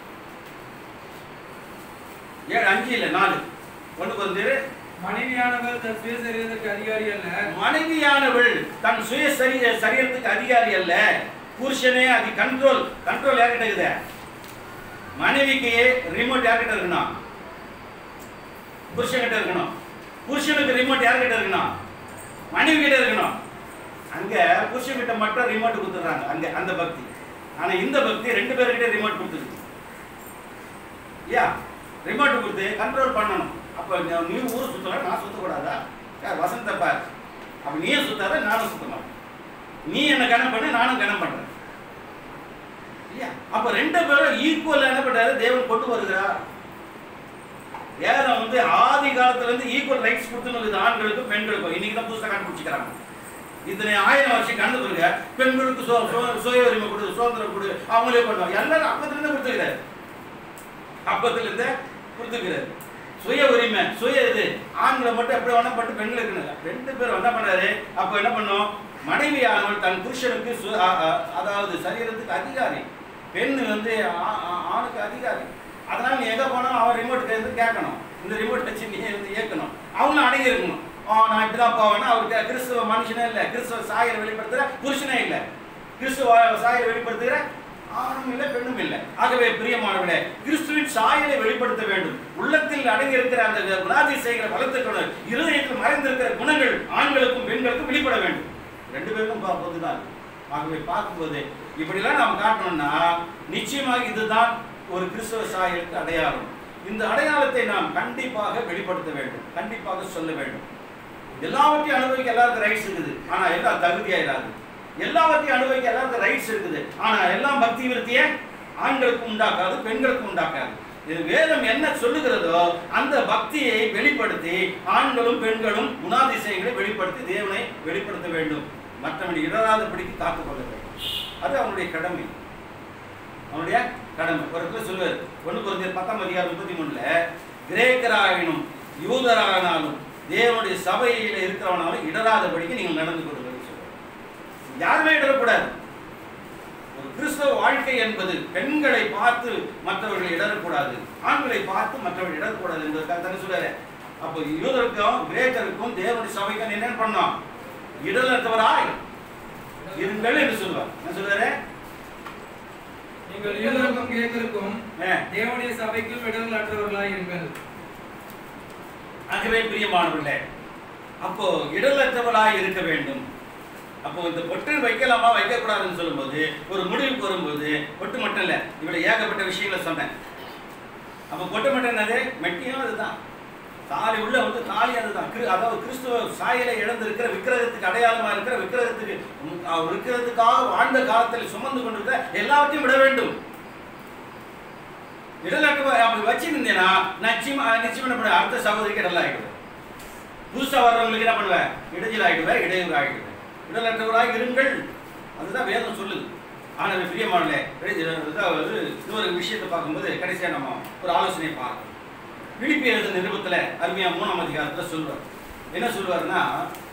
ஏழு அஞ்சு இல்லை நாலு ஒண்ணுக்கு ஒரு நேரு மனைவியானவர் தன் சுய சரீரத்திற்கு அதிகாரி அல்ல மனைவியானவள் தன் சுய சரி சரீரத்துக்கு அதிகாரி அல்ல புருஷனே அது கண்ட்ரோல் கண்ட்ரோல் யார்கிட்ட இருக்குது மனைவிக்கு ரிமோட் யார்கிட்ட இருக்கணும் புருஷன் கிட்ட இருக்கணும் புருஷனுக்கு ரிமோட் யார்கிட்ட இருக்கணும் மனைவி கிட்ட இருக்கணும் அங்க புருஷன் கிட்ட மட்டும் ரிமோட் கொடுத்துறாங்க அங்க அந்த பக்தி ஆனா இந்த பக்தி ரெண்டு பேர்கிட்ட ரிமோட் கொடுத்துருக்கு இல்லையா ரிமோட் கொடுத்து கண்ட்ரோல் பண்ணணும் அப்ப நீ- நீ ஊர் சுத்தலாம் நான் சுத்தக்கூடாதா யார் வசந்த பார் அப்ப நீயும் சுத்தாத நானும் சுத்த மாட்டேன் நீ என்ன கணம் பண்ணு நானும் கணம் பண்றேன் இல்லையா அப்ப ரெண்டு பேரும் ஈக்குவல் என்ன பண்றாரு தேவன் கொண்டு வருகிறார் வேதம் வந்து ஆதி காலத்துல இருந்து ஈக்குவல் ரைட்ஸ் கொடுத்துன்னு ஆண்களுக்கும் பெண்களுக்கும் இன்னைக்கு தான் புதுசாக கண்டுபிடிச்சிக்கிறாங்க இத்தனை ஆயிரம் வருஷம் கண்டு பிறகு பெண்களுக்கு சு- சு- சுய உரிமை கொடு சுதந்திரம் கொடு அவங்களே பண்ணுவாங்க எல்லாரும் அப்பத்துல இருந்து கொடுத்துக்கிறாரு அப்பத்துல இருந்தே கொடுத்துக்கிறாரு சுய உரிமை சுய இது ஆண்களை மட்டும் எப்படி வேணா பட்டு பெண்களுக்கு இல்லை. ரெண்டு பேரும் என்ன பண்றாரு அப்போ என்ன பண்ணும் மனைவியானவள் தன் புருஷனுக்கு சு- அ- அ- அதாவது சரீரத்துக்கு அதிகாரி பெண் வந்து ஆ- ஆ- ஆணுக்கு அதிகாரி அதனால நீ எங்க போனாலும் அவன் ரிமோட் இருந்து கேட்கணும் இந்த ரிமோட் வச்சு நீ வந்து இயக்கணும் அவங்களும் அடங்கி இருக்கணும் ஆ நான் இப்படிதான் போவேன்னா அவருக்கு கிறிஸ்துவ மனுஷனே இல்லை கிறிஸ்துவ சாயரை வெளிப்படுத்துற புருஷனே இல்லை கிறிஸ்துவ சாயரை வெளிப்படுத்துகிற ஆணும் இல்லை பெண்ணும் இல்லை ஆகவே பிரியமானவர்களே கிறிஸ்துவின் சாயலை வெளிப்படுத்த வேண்டும் உள்ளத்தில் அடங்கி இருக்கிற அந்த குணாதிசயங்களை வளர்த்துக்கணும் இருதயத்தில் மறைந்திருக்கிற குணங்கள் ஆண்களுக்கும் பெண்களுக்கும் வெளிப்பட வேண்டும் ரெண்டு பேருக்கும் பா- பொதுதான் ஆகவே பார்க்கும்போது இப்படிலாம் நாம் காட்டணும்னா நிச்சயமாக இதுதான் ஒரு கிறிஸ்துவ சாயலுக்கு அடையாளம் இந்த அடையாளத்தை நாம் கண்டிப்பாக வெளிப்படுத்த வேண்டும் கண்டிப்பாக சொல்ல வேண்டும் எல்லாவற்றையும் அனுபவிக்க எல்லாருக்கும் ரைட்ஸ் இருக்குது ஆனா எல்லாம் தகுதியாயிராது எல்லாவற்றையும் அனுபவிக்க எல்லாருக்கும் ரைட்ஸ் இருக்குது ஆனா எல்லாம் பக்தி விருத்தியை ஆண்களுக்கும் உண்டாக்காது பெண்களுக்கும் உண்டாக்காது இது வேதம் என்ன சொல்லுகிறதோ அந்த பக்தியை வெளிப்படுத்தி ஆண்களும் பெண்களும் குணாதிசயங்களை வெளிப்படுத்தி தேவனை வெளிப்படுத்த வேண்டும் மற்றவனை இடராதபடிக்கு காத்துக்கொள்ள வேண்டும் அது அவனுடைய கடமை அவனுடைய கடமை ஒரு இடத்துல சொல்லுவார் ஒன்று குறைஞ்ச பத்தாம் அதிகாரம் முப்பத்தி மூணுல கிரேக்கராயினும் யூதரானாலும் தேவனுடைய சபையில இருக்கிறவனாலும் இடராதபடிக்கு நீங்கள் நடந்து கொள்ளுங்கள் சொல்லுவார் யாருமே இடரக்கூடாது ஒரு கிறிஸ்தவ வாழ்க்கை என்பது பெண்களை பார்த்து மற்றவர்கள் இடரக்கூடாது ஆண்களை பார்த்து மற்றவர்கள் இடரக்கூடாது என்பதற்காக தானே சொல்றாரு அப்போ யூதருக்கும் கிரேக்கருக்கும் தேவனுடைய சபைக்கும் என்ன பண்ணோம் இடலற்றவராய் இருங்கள் என்று சொல்லுவார் என்ன சொல்றாரு நீங்கள் யூதருக்கும் கிரேக்கருக்கும் ஆ. தேவனுடைய சபைக்கும் இடர்கள் அற்றவர்களாய் இருங்கள் ஆகவே பிரியமானவர்களே அப்போ இடலற்றவளாய் இருக்க வேண்டும் அப்போ இந்த பொட்டு வைக்கலாமா வைக்கக்கூடாதுன்னு சொல்லும்போது ஒரு முடிவுக்கு வரும்போது பொட்டு மட்டும் இல்லை இவ்வளவு ஏகப்பட்ட விஷயங்களை சொன்னேன் அப்போ பொட்டு மட்டும் என்னது மெட்டியும் அதுதான் தாலி உள்ள வந்து தாலி அதுதான் கிரு அதாவது கிறிஸ்துவ சாயலை இழந்திருக்கிற விக்கிரகத்துக்கு அடையாளமா இருக்கிற விக்கிரகத்துக்கு உம், அஹ், விக்கிரகத்துக்காக வாழ்ந்த காலத்தில் சுமந்து கொண்டிருக்கிற எல்லாவற்றையும் விட வேண்டும் இடலாட்டு அப்படி வச்சிருந்தேன்னா நிச்சயம் நிச்சயம் என்ன பண்ண அடுத்த சகோதரிக்கு இடலாம் ஆகிடும் புதுசா வர்றவங்களுக்கு என்ன பண்ணுவேன் இடைஞ்சல் ஆயிடுவேன் இடையூறு ஆயிடுவேன் இடலற்றவராக இருங்கள் அதுதான் வேதம் சொல்லுது ஆனால் பிரியமானே அதாவது இன்னொரு விஷயத்தை பார்க்கும்போது கடைசியா நம்ம ஒரு ஆலோசனை பார்க்கணும் பிலிப்பி எழுத நிருபத்துல அருமையா மூணாம் அதிகாரத்துல சொல்வார் என்ன சொல்வாருன்னா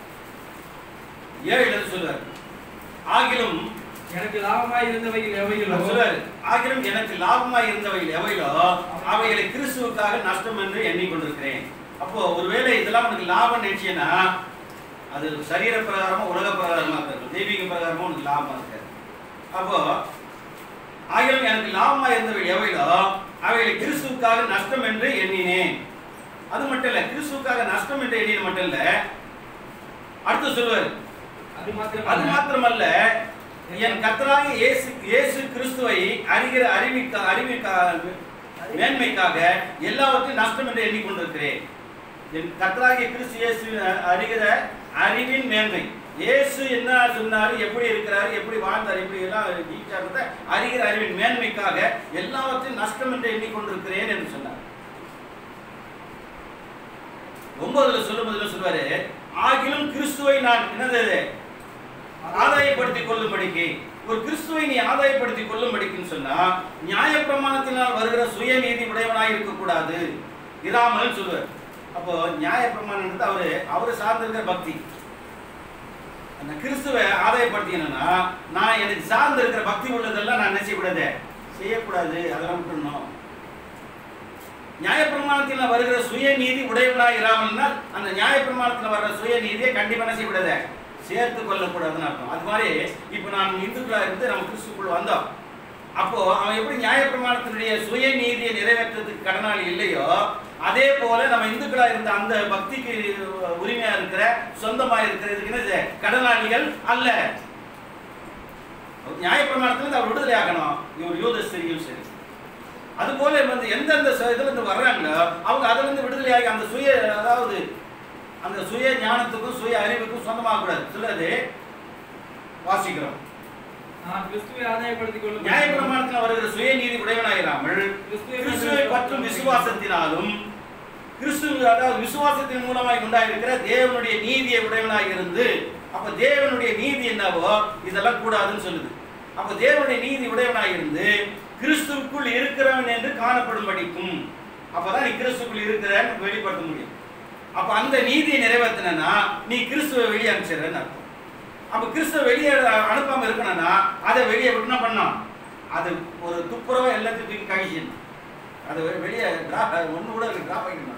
ஏழுல சொல்வார் ஆகிலும் எனக்கு லாபமாய் இருந்தவைகள் எவைகளோ அவர் சொல்றாரு ஆகிலும் எனக்கு லாபமாய் இருந்தவைகள் எவைகளோ அவைகளை கிறிஸ்துவுக்காக நஷ்டம் என்று எண்ணிக்கொண்டிருக்கிறேன் அப்போ ஒருவேளை இதெல்லாம் உனக்கு லாபம் நினைச்சேன்னா அது சரீர பிரகாரமோ உலக பிரகாரமா இருக்கும் தெய்வீக பிரகாரமோ உனக்கு லாபமா இருக்காது அப்போ ஆகிலும் எனக்கு லாபமா இருந்தவை எவைகளோ அவைகளை கிறிஸ்துவுக்காக நஷ்டம் என்று எண்ணினேன் அது மட்டும் இல்ல கிறிஸ்துவுக்காக நஷ்டம் என்று எண்ணின மட்டும் இல்ல அடுத்து சொல்லுவாரு அது மாத்திரம் அது மாத்திரமல்ல என் கர்த்தராகிய இயேசு இயேசு கிறிஸ்துவை அறிகிற அறிவிக்க அறிவிக்க மேன்மைக்காக எல்லாவற்றையும் நஷ்டம் என்று எண்ணிக்கொண்டிருக்கிறேன் என் கர்த்தராகிய கிறிஸ்து இயேசு அறிகிற அறிவின் மேன்மை இயேசு என்ன சொன்னாரு எப்படி இருக்கிறாரு எப்படி வாழ்ந்தார் எப்படி எல்லாம் ஜீவிச்சார்ன்றத அறிகிற அறிவின் மேன்மைக்காக எல்லாவற்றையும் நஷ்டம் என்று எண்ணிக்கொண்டிருக்கிறேன் என்று சொன்னார் ஒன்பதுல சொல்லும்போதுல சொல்வாரு ஆகிலும் கிறிஸ்துவை நான் என்னது இது? ஆதாயப்படுத்திக் கொள்ளும்படிக்கு ஒரு கிறிஸ்துவை நீ ஆதாயப்படுத்திக் கொள்ளும்படிக்குன்னு சொன்னா நியாயப்பிரமாணத்தினால் வருகிற சுயநீதி உடையவனாய் இருக்கக்கூடாது இராமல் சொல்லுவார் அப்போ நியாயப்பிரமாணம் அவரு அவரு சார்ந்திருக்கிற பக்தி அந்த கிறிஸ்துவை ஆதாயப்படுத்தினா நான் எனக்கு சார்ந்து இருக்கிற பக்தி உள்ளதெல்லாம் நான் என்ன செய்யக்கூடாது செய்யக்கூடாது அதெல்லாம் விட்டுணும் நியாயப்பிரமாணத்தில் வருகிற சுயநீதி உடையவனாக இராமல்னா அந்த நியாயப்பிரமாணத்தில் வர்ற சுயநீதியை கண்டிப்பா என்ன செய்யக்கூடாது சேர்த்து கொள்ளக்கூடாதுன்னு அர்த்தம் அது மாதிரி இப்போ நாம் இந்துக்களா இருந்து நம்ம கிறிஸ்துக்குள் வந்தோம் அப்போ அவன் எப்படி நியாயப்பிரமாணத்தினுடைய சுயநீதியை நிறைவேற்றுறதுக்கு கடனாளி இல்லையோ அதே போல நம்ம இந்துக்களா இருந்த அந்த பக்திக்கு உரிமையா இருக்கிற சொந்தமா இருக்கிறதுக்கு என்னது கடனாளிகள் அல்ல நியாயப்பிரமாணத்துல அவர் விடுதலை ஆகணும் இவர் யூதஸ்திரியும் சரி அதுபோல வந்து எந்தெந்த ச- இதுல இருந்து வர்றாங்களோ அவங்க அதுல இருந்து விடுதலையாகி அந்த சுய அதாவது அந்த சுய ஞானத்துக்கும் சுய அறிவுக்கும் சொந்தமாக கூடாது சொல்றது வாசிக்கிறோம் நான் கிறிஸ்துவை ஆதாயப்படுத்திக் கொள்ளும் நியாயப்பிரமாணத்தில் வருகிற சுயநீதி உடையவனாயிராமல் கிறிஸ்துவை பற்றும் விசுவாசத்தினாலும் கிறிஸ்து அதாவது விசுவாசத்தின் மூலமாய் உண்டாயிருக்கிற தேவனுடைய நீதியை உடையவனாய் இருந்து அப்ப தேவனுடைய நீதி என்னவோ இதெல்லாம் கூடாதுன்னு சொல்லுது அப்ப தேவனுடைய நீதி உடையவனாய் இருந்து கிறிஸ்துவுக்குள் இருக்கிறவன் என்று காணப்படும்படிக்கும் அப்பதான் நீ கிறிஸ்துக்குள் இருக்கிறன்னு வெளிப்படுத்த முடியும் அப்ப அந்த நீதியை நிறைவேற்றினா நீ கிறிஸ்துவை வெளியே அனுப்பிச்சிடுறன்னு அர்த்தம் அப்ப கிறிஸ்துவ வெளியே அனுப்பாம இருக்கணும்னா அதை வெளியே விட்டு என்ன பண்ணோம் அது ஒரு துப்புரவா எல்லாத்தையும் தூக்கி கழிச்சிடணும் அது வெ- வெளியே டிராப் ஒண்ணு கூட டிராப் ஆகிடணும்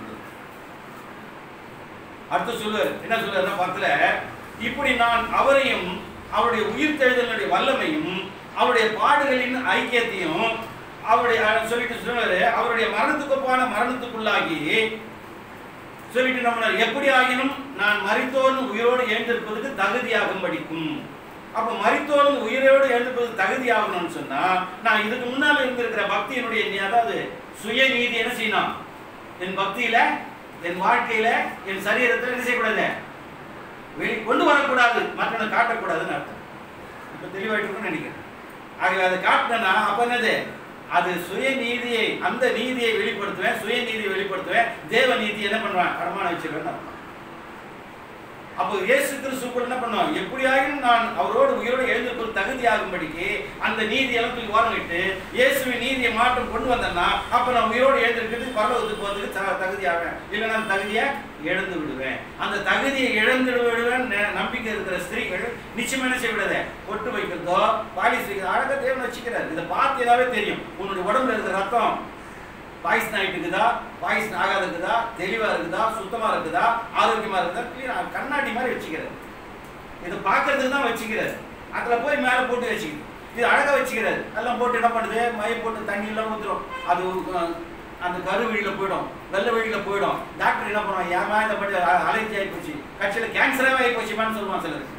அடுத்து சொல்லுவார் என்ன சொல்லுவாருன்னா பத்துல இப்படி நான் அவரையும் அவருடைய உயிர் தெழுதலுடைய வல்லமையும் அவருடைய பாடுகளின் ஐக்கியத்தையும் அவருடைய அஹ், சொல்லிட்டு சொல்லுவாரு அவருடைய மரணத்துக்குப்பான மரணத்துக்குள்ளாகி சொல்லிட்டு நம்ம எப்படி ஆகினும் நான் மரித்தோரும் உயிரோடு எழுந்திருப்பதற்கு தகுதியாகும் படிக்கும் அப்ப மரித்தோரும் உயிரோடு எழுந்திருப்பதற்கு தகுதியாகணும்னு சொன்னா நான் இதுக்கு முன்னால இருந்திருக்கிற பக்தியினுடைய நீ- அதாவது சுயநீதி என்ன செய்யணும் என் பக்தியில என் வாழ்க்கையில என் சரீரத்தில் என்ன செய்யக்கூடாது வெளி கொண்டு வரக்கூடாது மற்றவனை காட்டக்கூடாதுன்னு அர்த்தம் இப்ப தெளிவாயிட்டு நினைக்கிறேன் ஆகவே அதை காட்டினா அப்ப என்னது அது சுயநீதியை அந்த நீதியை வெளிப்படுத்துவேன் சுயநீதியை வெளிப்படுத்துவேன் தேவ நீதி என்ன பண்ணுவேன் அடமான வச்சிருவேன் அர்த்தம். அப்போ இயேசு கிறிஸ்துக்குள் என்ன பண்ணுவோம் எப்படியாயும் நான் அவரோடு உயிரோடு எழுந்திருப்பது தகுதியாகும்படிக்கு அந்த நீதியெல்லாம் தூக்கி ஓரங்கிட்டு இயேசுவின் நீதியை மாற்றம் கொண்டு வந்தேன்னா அப்ப நான் உயிரோடு எழுந்திருக்கிறது பரலோகத்துக்கு போகிறதுக்கு த- தகுதியாவேன் இல்லைன்னா அந்த தகுதியை இழந்து விடுவேன் அந்த தகுதியை இழந்து விடுவேன் ந- நம்பிக்கை இருக்கிற ஸ்திரீகள் நிச்சயமா என்ன செய்ய விடாத பொட்டு வைக்கிறதோ பாலிஸ் வைக்கிறதோ அழகா தேவன் வச்சுக்கிறார் இதை பார்த்தீங்கன்னாவே தெரியும் உன்னுடைய உடம்புல இருக்கிற ரத்தம் பாய்சன் ஆகிட்டு இருக்குதா பாய்சன் ஆகாத இருக்குதா தெளிவா இருக்குதா சுத்தமா இருக்குதா ஆரோக்கியமா இருக்குதா clear- கண்ணாடி மாதிரி வச்சுக்கிறார் இதை பார்க்கறதுக்கு தான் வச்சுக்கிறார் அதுல போய் மேல போட்டு வச்சுக்குது இது அழகா வச்சுக்கிறாரு எல்லாம் போட்டு என்ன பண்ணுது மையம் போட்டு தண்ணி எல்லாம் ஊத்துரும் அது அஹ், அந்த கரு வழியில போயிடும் வெள்ளை வழியில போயிடும் டாக்டர் என்ன பண்ணுவாங்க ஏமா இதை பற்றி அலர்ஜி ஆகி போச்சு கட்சியில கேன்சராகவே ஆகி போச்சுமான்னு சொல்லுவான் சிலருக்கு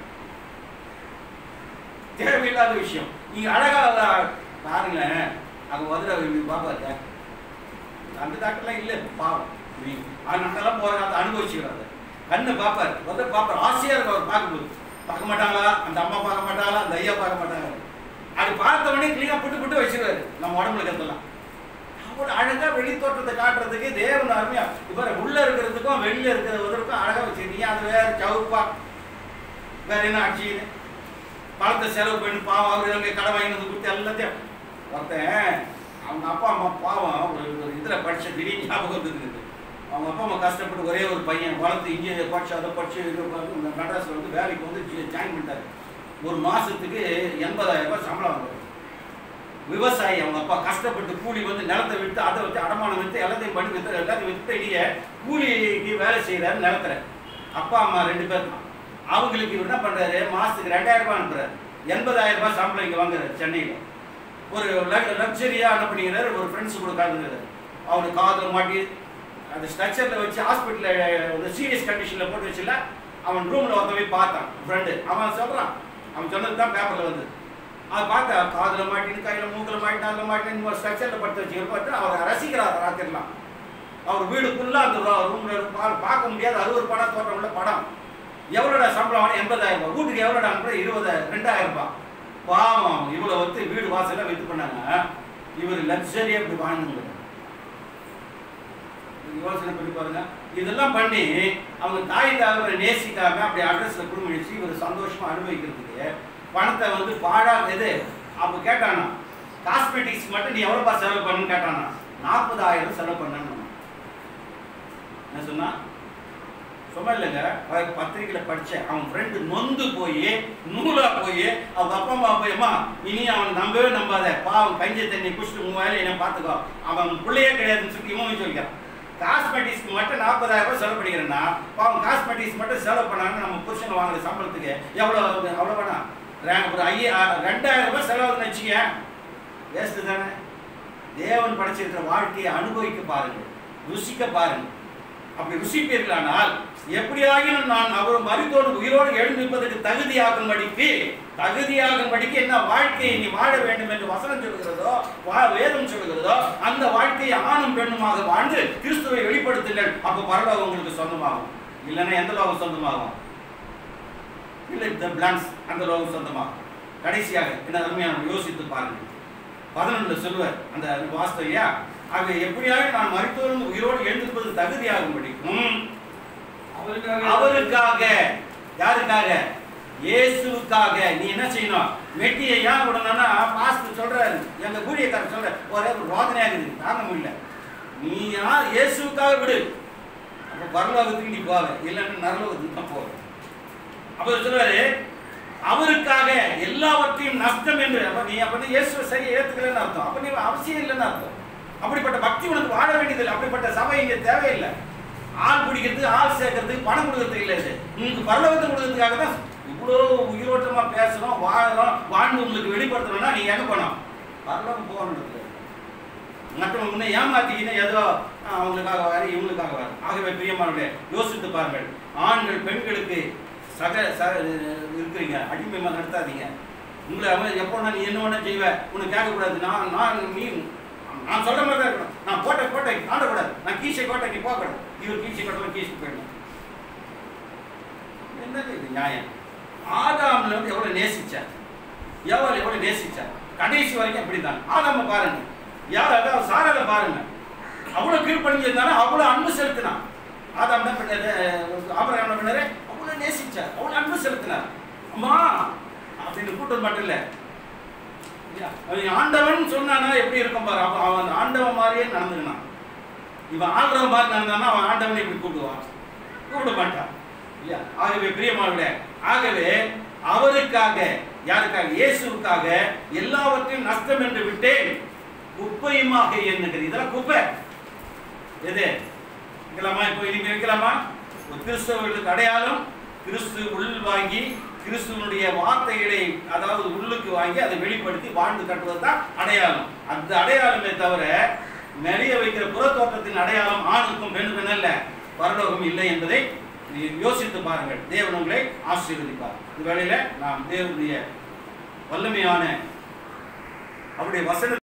தேவையில்லாத விஷயம் நீங்க அழகா அஹ், பாருங்களேன் அங்க வந்து பாப்பாரு அந்த டாக்டர்லாம் இல்லை பாவம் நீ- அது நாங்கெல்லாம் போகிற அதை அனுபவிச்சுக்கிறாங்க கண்ணை பார்ப்பார் வந்து பார்ப்பார் ஆசையாக இருக்கும் அவர் பார்க்கும்போது பார்க்க மாட்டாங்களா அந்த அம்மா பார்க்க மாட்டாங்களா அந்த ஐயா பார்க்க மாட்டாங்க அது பார்த்த உடனே க்ளீனாக புட்டு புட்டு வச்சிருவாரு நம்ம உடம்புல கத்தலாம் இவ்வளவு அழகா வெளி தோற்றத்தை காட்டுறதுக்கு தேவன் அருமையா இப்ப உள்ள இருக்கிறதுக்கும் வெளியில இருக்கிறதுக்கும் அழகா வச்சு நீ அது வேற சவுப்பா வேற என்ன ஆட்சின்னு பணத்தை செலவு பண்ணி பாவம் அவர் அங்கே கடை வாங்கி வந்து கொடுத்து எல்லாத்தையும் ஒருத்தன் அவங்க அப்பா அம்மா பாவம் ஒரு ஒரு இதில் படிச்ச திடீர்னு ஞாபகம் இருக்குது அவங்க அப்பா அம்மா கஷ்டப்பட்டு ஒரே ஒரு பையன் வளர்த்து இன்ஜினியர் படிச்சு அதை படிச்சு இது பண்ணி இந்த மெட்ராஸில் வந்து வேலைக்கு வந்து ஜாயின் பண்ணிட்டாரு ஒரு மாசத்துக்கு எண்பதாயிரம் ரூபாய் சம்பளம் வாங்குறாரு விவசாயி அவங்க அப்பா கஷ்டப்பட்டு கூலி வந்து நிலத்தை விட்டு அதை வச்சு அடமானம் விட்டு எல்லாத்தையும் பண்ணி வித்து எல்லாத்தையும் வித்து இடிய கூலிக்கு வேலை செய்கிறாரு நிலத்துல அப்பா அம்மா ரெண்டு பேர் தான் அவங்களுக்கு இவர் என்ன பண்றாரு மாசத்துக்கு ரெண்டாயிரம் ரூபாய் அனுப்புறாரு எண்பதாயிரம் ரூபாய் சம்பளம் இங்க வாங்குறாரு சென்னையில ஒரு லக்ஸரியா என்ன பண்ணிக்கிறாரு ஒரு ஃப்ரெண்ட்ஸ் கூட கலந்துக்கிறாரு அவனுக்கு காதில் மாட்டி அந்த ஸ்ட்ரக்சரில் வச்சு ஹாஸ்பிட்டலில் ஒரு சீரியஸ் கண்டிஷனில் போட்டு வச்சுல அவன் ரூமில் ஒருத்த போய் பார்த்தான் ஃப்ரெண்டு அவன் சொல்கிறான் அவன் சொன்னது தான் பேப்பரில் வந்து அதை பார்த்தா காதில் மாட்டின்னு கையில் மூக்கில் மாட்டி அதில் மாட்டின்னு ஒரு ஸ்ட்ரக்சரில் படுத்து வச்சு பார்த்து அவர் ரசிக்கிறார் ராத்திரிலாம் அவர் வீடு ஃபுல்லாக அந்த ரூமில் பார்க்க முடியாத அறுபது படம் தோட்டம் உள்ள படம் எவ்வளோடா சம்பளம் வாங்க எண்பதாயிரம் ரூபாய் வீட்டுக்கு எவ்வளோடா அனுப்புற இருபதாயிரம் ரெண்டாயிரம் ரூபாய் பாவம் இவ்வளோ வந்து வீடு வாசலாம் வித்து பண்ணாங்க இவர் லக்ஸரியாக இப்படி வாழ்ந்துங்க யோசனை பண்ணி பாருங்க இதெல்லாம் பண்ணி அவங்க தாய் தகவலை நேசிக்காம அப்படி அட்ரஸ்ல குடும்பம் வச்சு இவர் சந்தோஷமா அனுபவிக்கிறதுக்கு பணத்தை வந்து பாழா எது அப்ப கேட்டானா காஸ்மெட்டிக்ஸ் மட்டும் நீ எவ்வளோப்பா செலவு பண்ணுன்னு கேட்டானா நாற்பதாயிரம் செலவு பண்ணணும் என்ன சொன்னா சும்மா இல்லைங்க அவன் பத்திரிக்கையில் படித்தேன் அவன் ஃப்ரெண்டு நொந்து போய் நூலா போய் அவங்க அப்பா அம்மா போய் அம்மா இனி அவன் நம்பவே நம்பாத பாவம் கஞ்சி தண்ணி குடிச்சிட்டு உன் வேலையை என்ன பார்த்துக்கோ அவன் பிள்ளையே கிடையாதுன்னு சொல்லி இவன் சொல்லிக்கிறான் காஸ்மெட்டிக்ஸ்க்கு மட்டும் நாற்பதாயிரம் ரூபாய் செலவு பண்ணிக்கிறேன்னா பாவம் காஸ்மெட்டிக்ஸ் மட்டும் செலவு பண்ணாங்க நம்ம புருஷன் வாங்குற சம்பளத்துக்கு எவ்வளோ அவ்வளோ வேணாம் ரே- ஒரு ஐயா ரெண்டாயிரம் ரூபாய் செலவுன்னு வச்சுக்க வேஸ்ட்டு தானே தேவன் படைச்சிருக்கிற வாழ்க்கையை அனுபவிக்க பாருங்க ருசிக்க பாருங்க அப்படி ருசிப்பீர்களானால் எப்படியாகிலும் நான் அவர் மருத்தோடு உயிரோடு எழுந்திருப்பதற்கு தகுதியாகும்படிக்கு தகுதியாகும்படிக்கு என்ன வாழ்க்கையை நீ வாழ வேண்டும் என்று வசனம் சொல்கிறதோ வா வேதம் சொல்கிறதோ அந்த வாழ்க்கையை ஆணும் பெண்ணுமாக வாழ்ந்து கிறிஸ்துவை வெளிப்படுத்துங்கள் அப்போ பரலோகம் உங்களுக்கு சொந்தமாகும் இல்லைன்னா எந்த லோகம் சொந்தமாகும் இல்லை த பிளான்ஸ் அந்த லோகம் சொந்தமாகும் கடைசியாக என்ன அருமையான யோசித்து பாருங்கள் பதினொன்றுல சொல்லுவார் அந்த வாஸ்தவம் இல்லையா ஆக எப்படியாக நான் மருத்துவரும் உயிரோடு எழுந்திருப்பது தகுதியாகும்படிக்கும் அவருக்காக அவருக்காக யாருக்காக இயேசுவுக்காக நீ என்ன செய்யணும் மெட்டியை ஏன் விடணும்னா பாஸ்டர் சொல்றாரு எங்க ஊழியக்காரர் சொல்ற ஒரே ஒரு ரோதனையா இருக்குது தாங்க முடியல நீ யார் இயேசுவுக்காக விடு அப்ப பரலோகத்துக்கு நீ போவ இல்லைன்னா நரலோகத்துக்கு தான் போவ அப்ப சொல்றாரு அவருக்காக எல்லாவற்றையும் நஷ்டம் என்று அப்ப நீ அப்ப நீ இயேசுவை சரியா ஏத்துக்கலன்னு அர்த்தம் அப்ப நீ அவசியம் இல்லைன்னு அர்த்தம் அப்படிப்பட்ட பக்தி உனக்கு வாழ வேண்டியதில்லை அப்படிப்பட்ட சபை இங்க தேவையில்லை ஆள் பிடிக்கிறது ஆள் சேர்க்கறதுக்கு பணம் கொடுக்கறது இல்லை இது உங்களுக்கு பரலோகத்தை கொடுக்கறதுக்காக தான் இவ்வளோ உயிரோட்டமா பேசுறோம் வாழறோம் வாழ்ந்து உங்களுக்கு வெளிப்படுத்தணும்னா நீங்க எங்க போனோம் பரலோகம் போகணுன்றது மற்றவங்க முன்ன ஏமாத்திக்கின்னு ஏதோ ஆ, அவங்களுக்காக வேறு இவங்களுக்காக வேறு ஆகவே பிரியமானவர்களே யோசித்து பாருங்கள் ஆண்கள் பெண்களுக்கு சக சக இருக்கிறீங்க அடிமையாக நடத்தாதீங்க உங்களை அவன் எப்போ நீ என்ன வேணா செய்வ உனக்கு கேட்கக்கூடாது நான் நான் நீ நான் சொல்ற மாதிரி தான் இருக்கணும் நான் கோட்டை கோட்டை தாண்டக்கூடாது நான் கீசை கோட்டை நீ போகக்கூடாது இவர் கீசை கோட்டை கீசுக்கு போயிடணும் என்னது இது நியாயம் ஆதாம்ல வந்து எவ்வளவு நேசிச்சார் எவ்வளவு எவ்வளவு நேசிச்சார் கடைசி வரைக்கும் அப்படிதான் ஆதாம பாருங்க யார் அதாவது சாரால பாருங்க அவ்வளவு கீழ்ப்பணிஞ்சிருந்தாலும் அவ்வளவு அன்பு செலுத்தினான் ஆதாம் என்ன பண்ணாரு ஆபரகம் என்ன பண்ணாரு அவ்வளவு நேசிச்சார் அவ்வளவு அன்பு செலுத்தினார் அம்மா அப்படின்னு கூட்டம் மட்டும் இல்லை இல்லையா? அவன் ஆண்டவன் சொன்னானா எப்படி இருக்கும் பாரு அப்ப அவன் ஆண்டவன் மாதிரியே நடந்துக்கினான் இவன் ஆள்றவன் மாதிரி நடந்தானா அவன் ஆண்டவனை இப்படி கூப்பிடுவான் கூப்பிட மாட்டான் இல்லையா ஆகவே பிரியமானவர்களே ஆகவே அவருக்காக யாருக்காக இயேசுவுக்காக எல்லாவற்றையும் நஷ்டம் என்று விட்டேன் குப்பையுமாக எண்ணுகிறது இதெல்லாம் குப்பை எது வைக்கலாமா இப்போ இனிமே வைக்கலாமா ஒரு கிறிஸ்தவர்களுக்கு அடையாளம் கிறிஸ்து உள் வாங்கி கிறிஸ்துவனுடைய வார்த்தைகளை அதாவது உள்ளுக்கு வாங்கி அதை வெளிப்படுத்தி வாழ்ந்து கட்டுவது தான் அடையாளம் அந்த அடையாளமே தவிர நிறைய வைக்கிற புறத்தோட்டத்தின் அடையாளம் ஆணுக்கும் பெண்ணுக்கும் அல்ல பரலோகம் இல்லை என்பதை நீ யோசித்து பாருங்கள் தேவன் உங்களை ஆசீர்வதிப்பார் இந்த வேளையில நாம் தேவனுடைய வல்லமையான அவருடைய வசன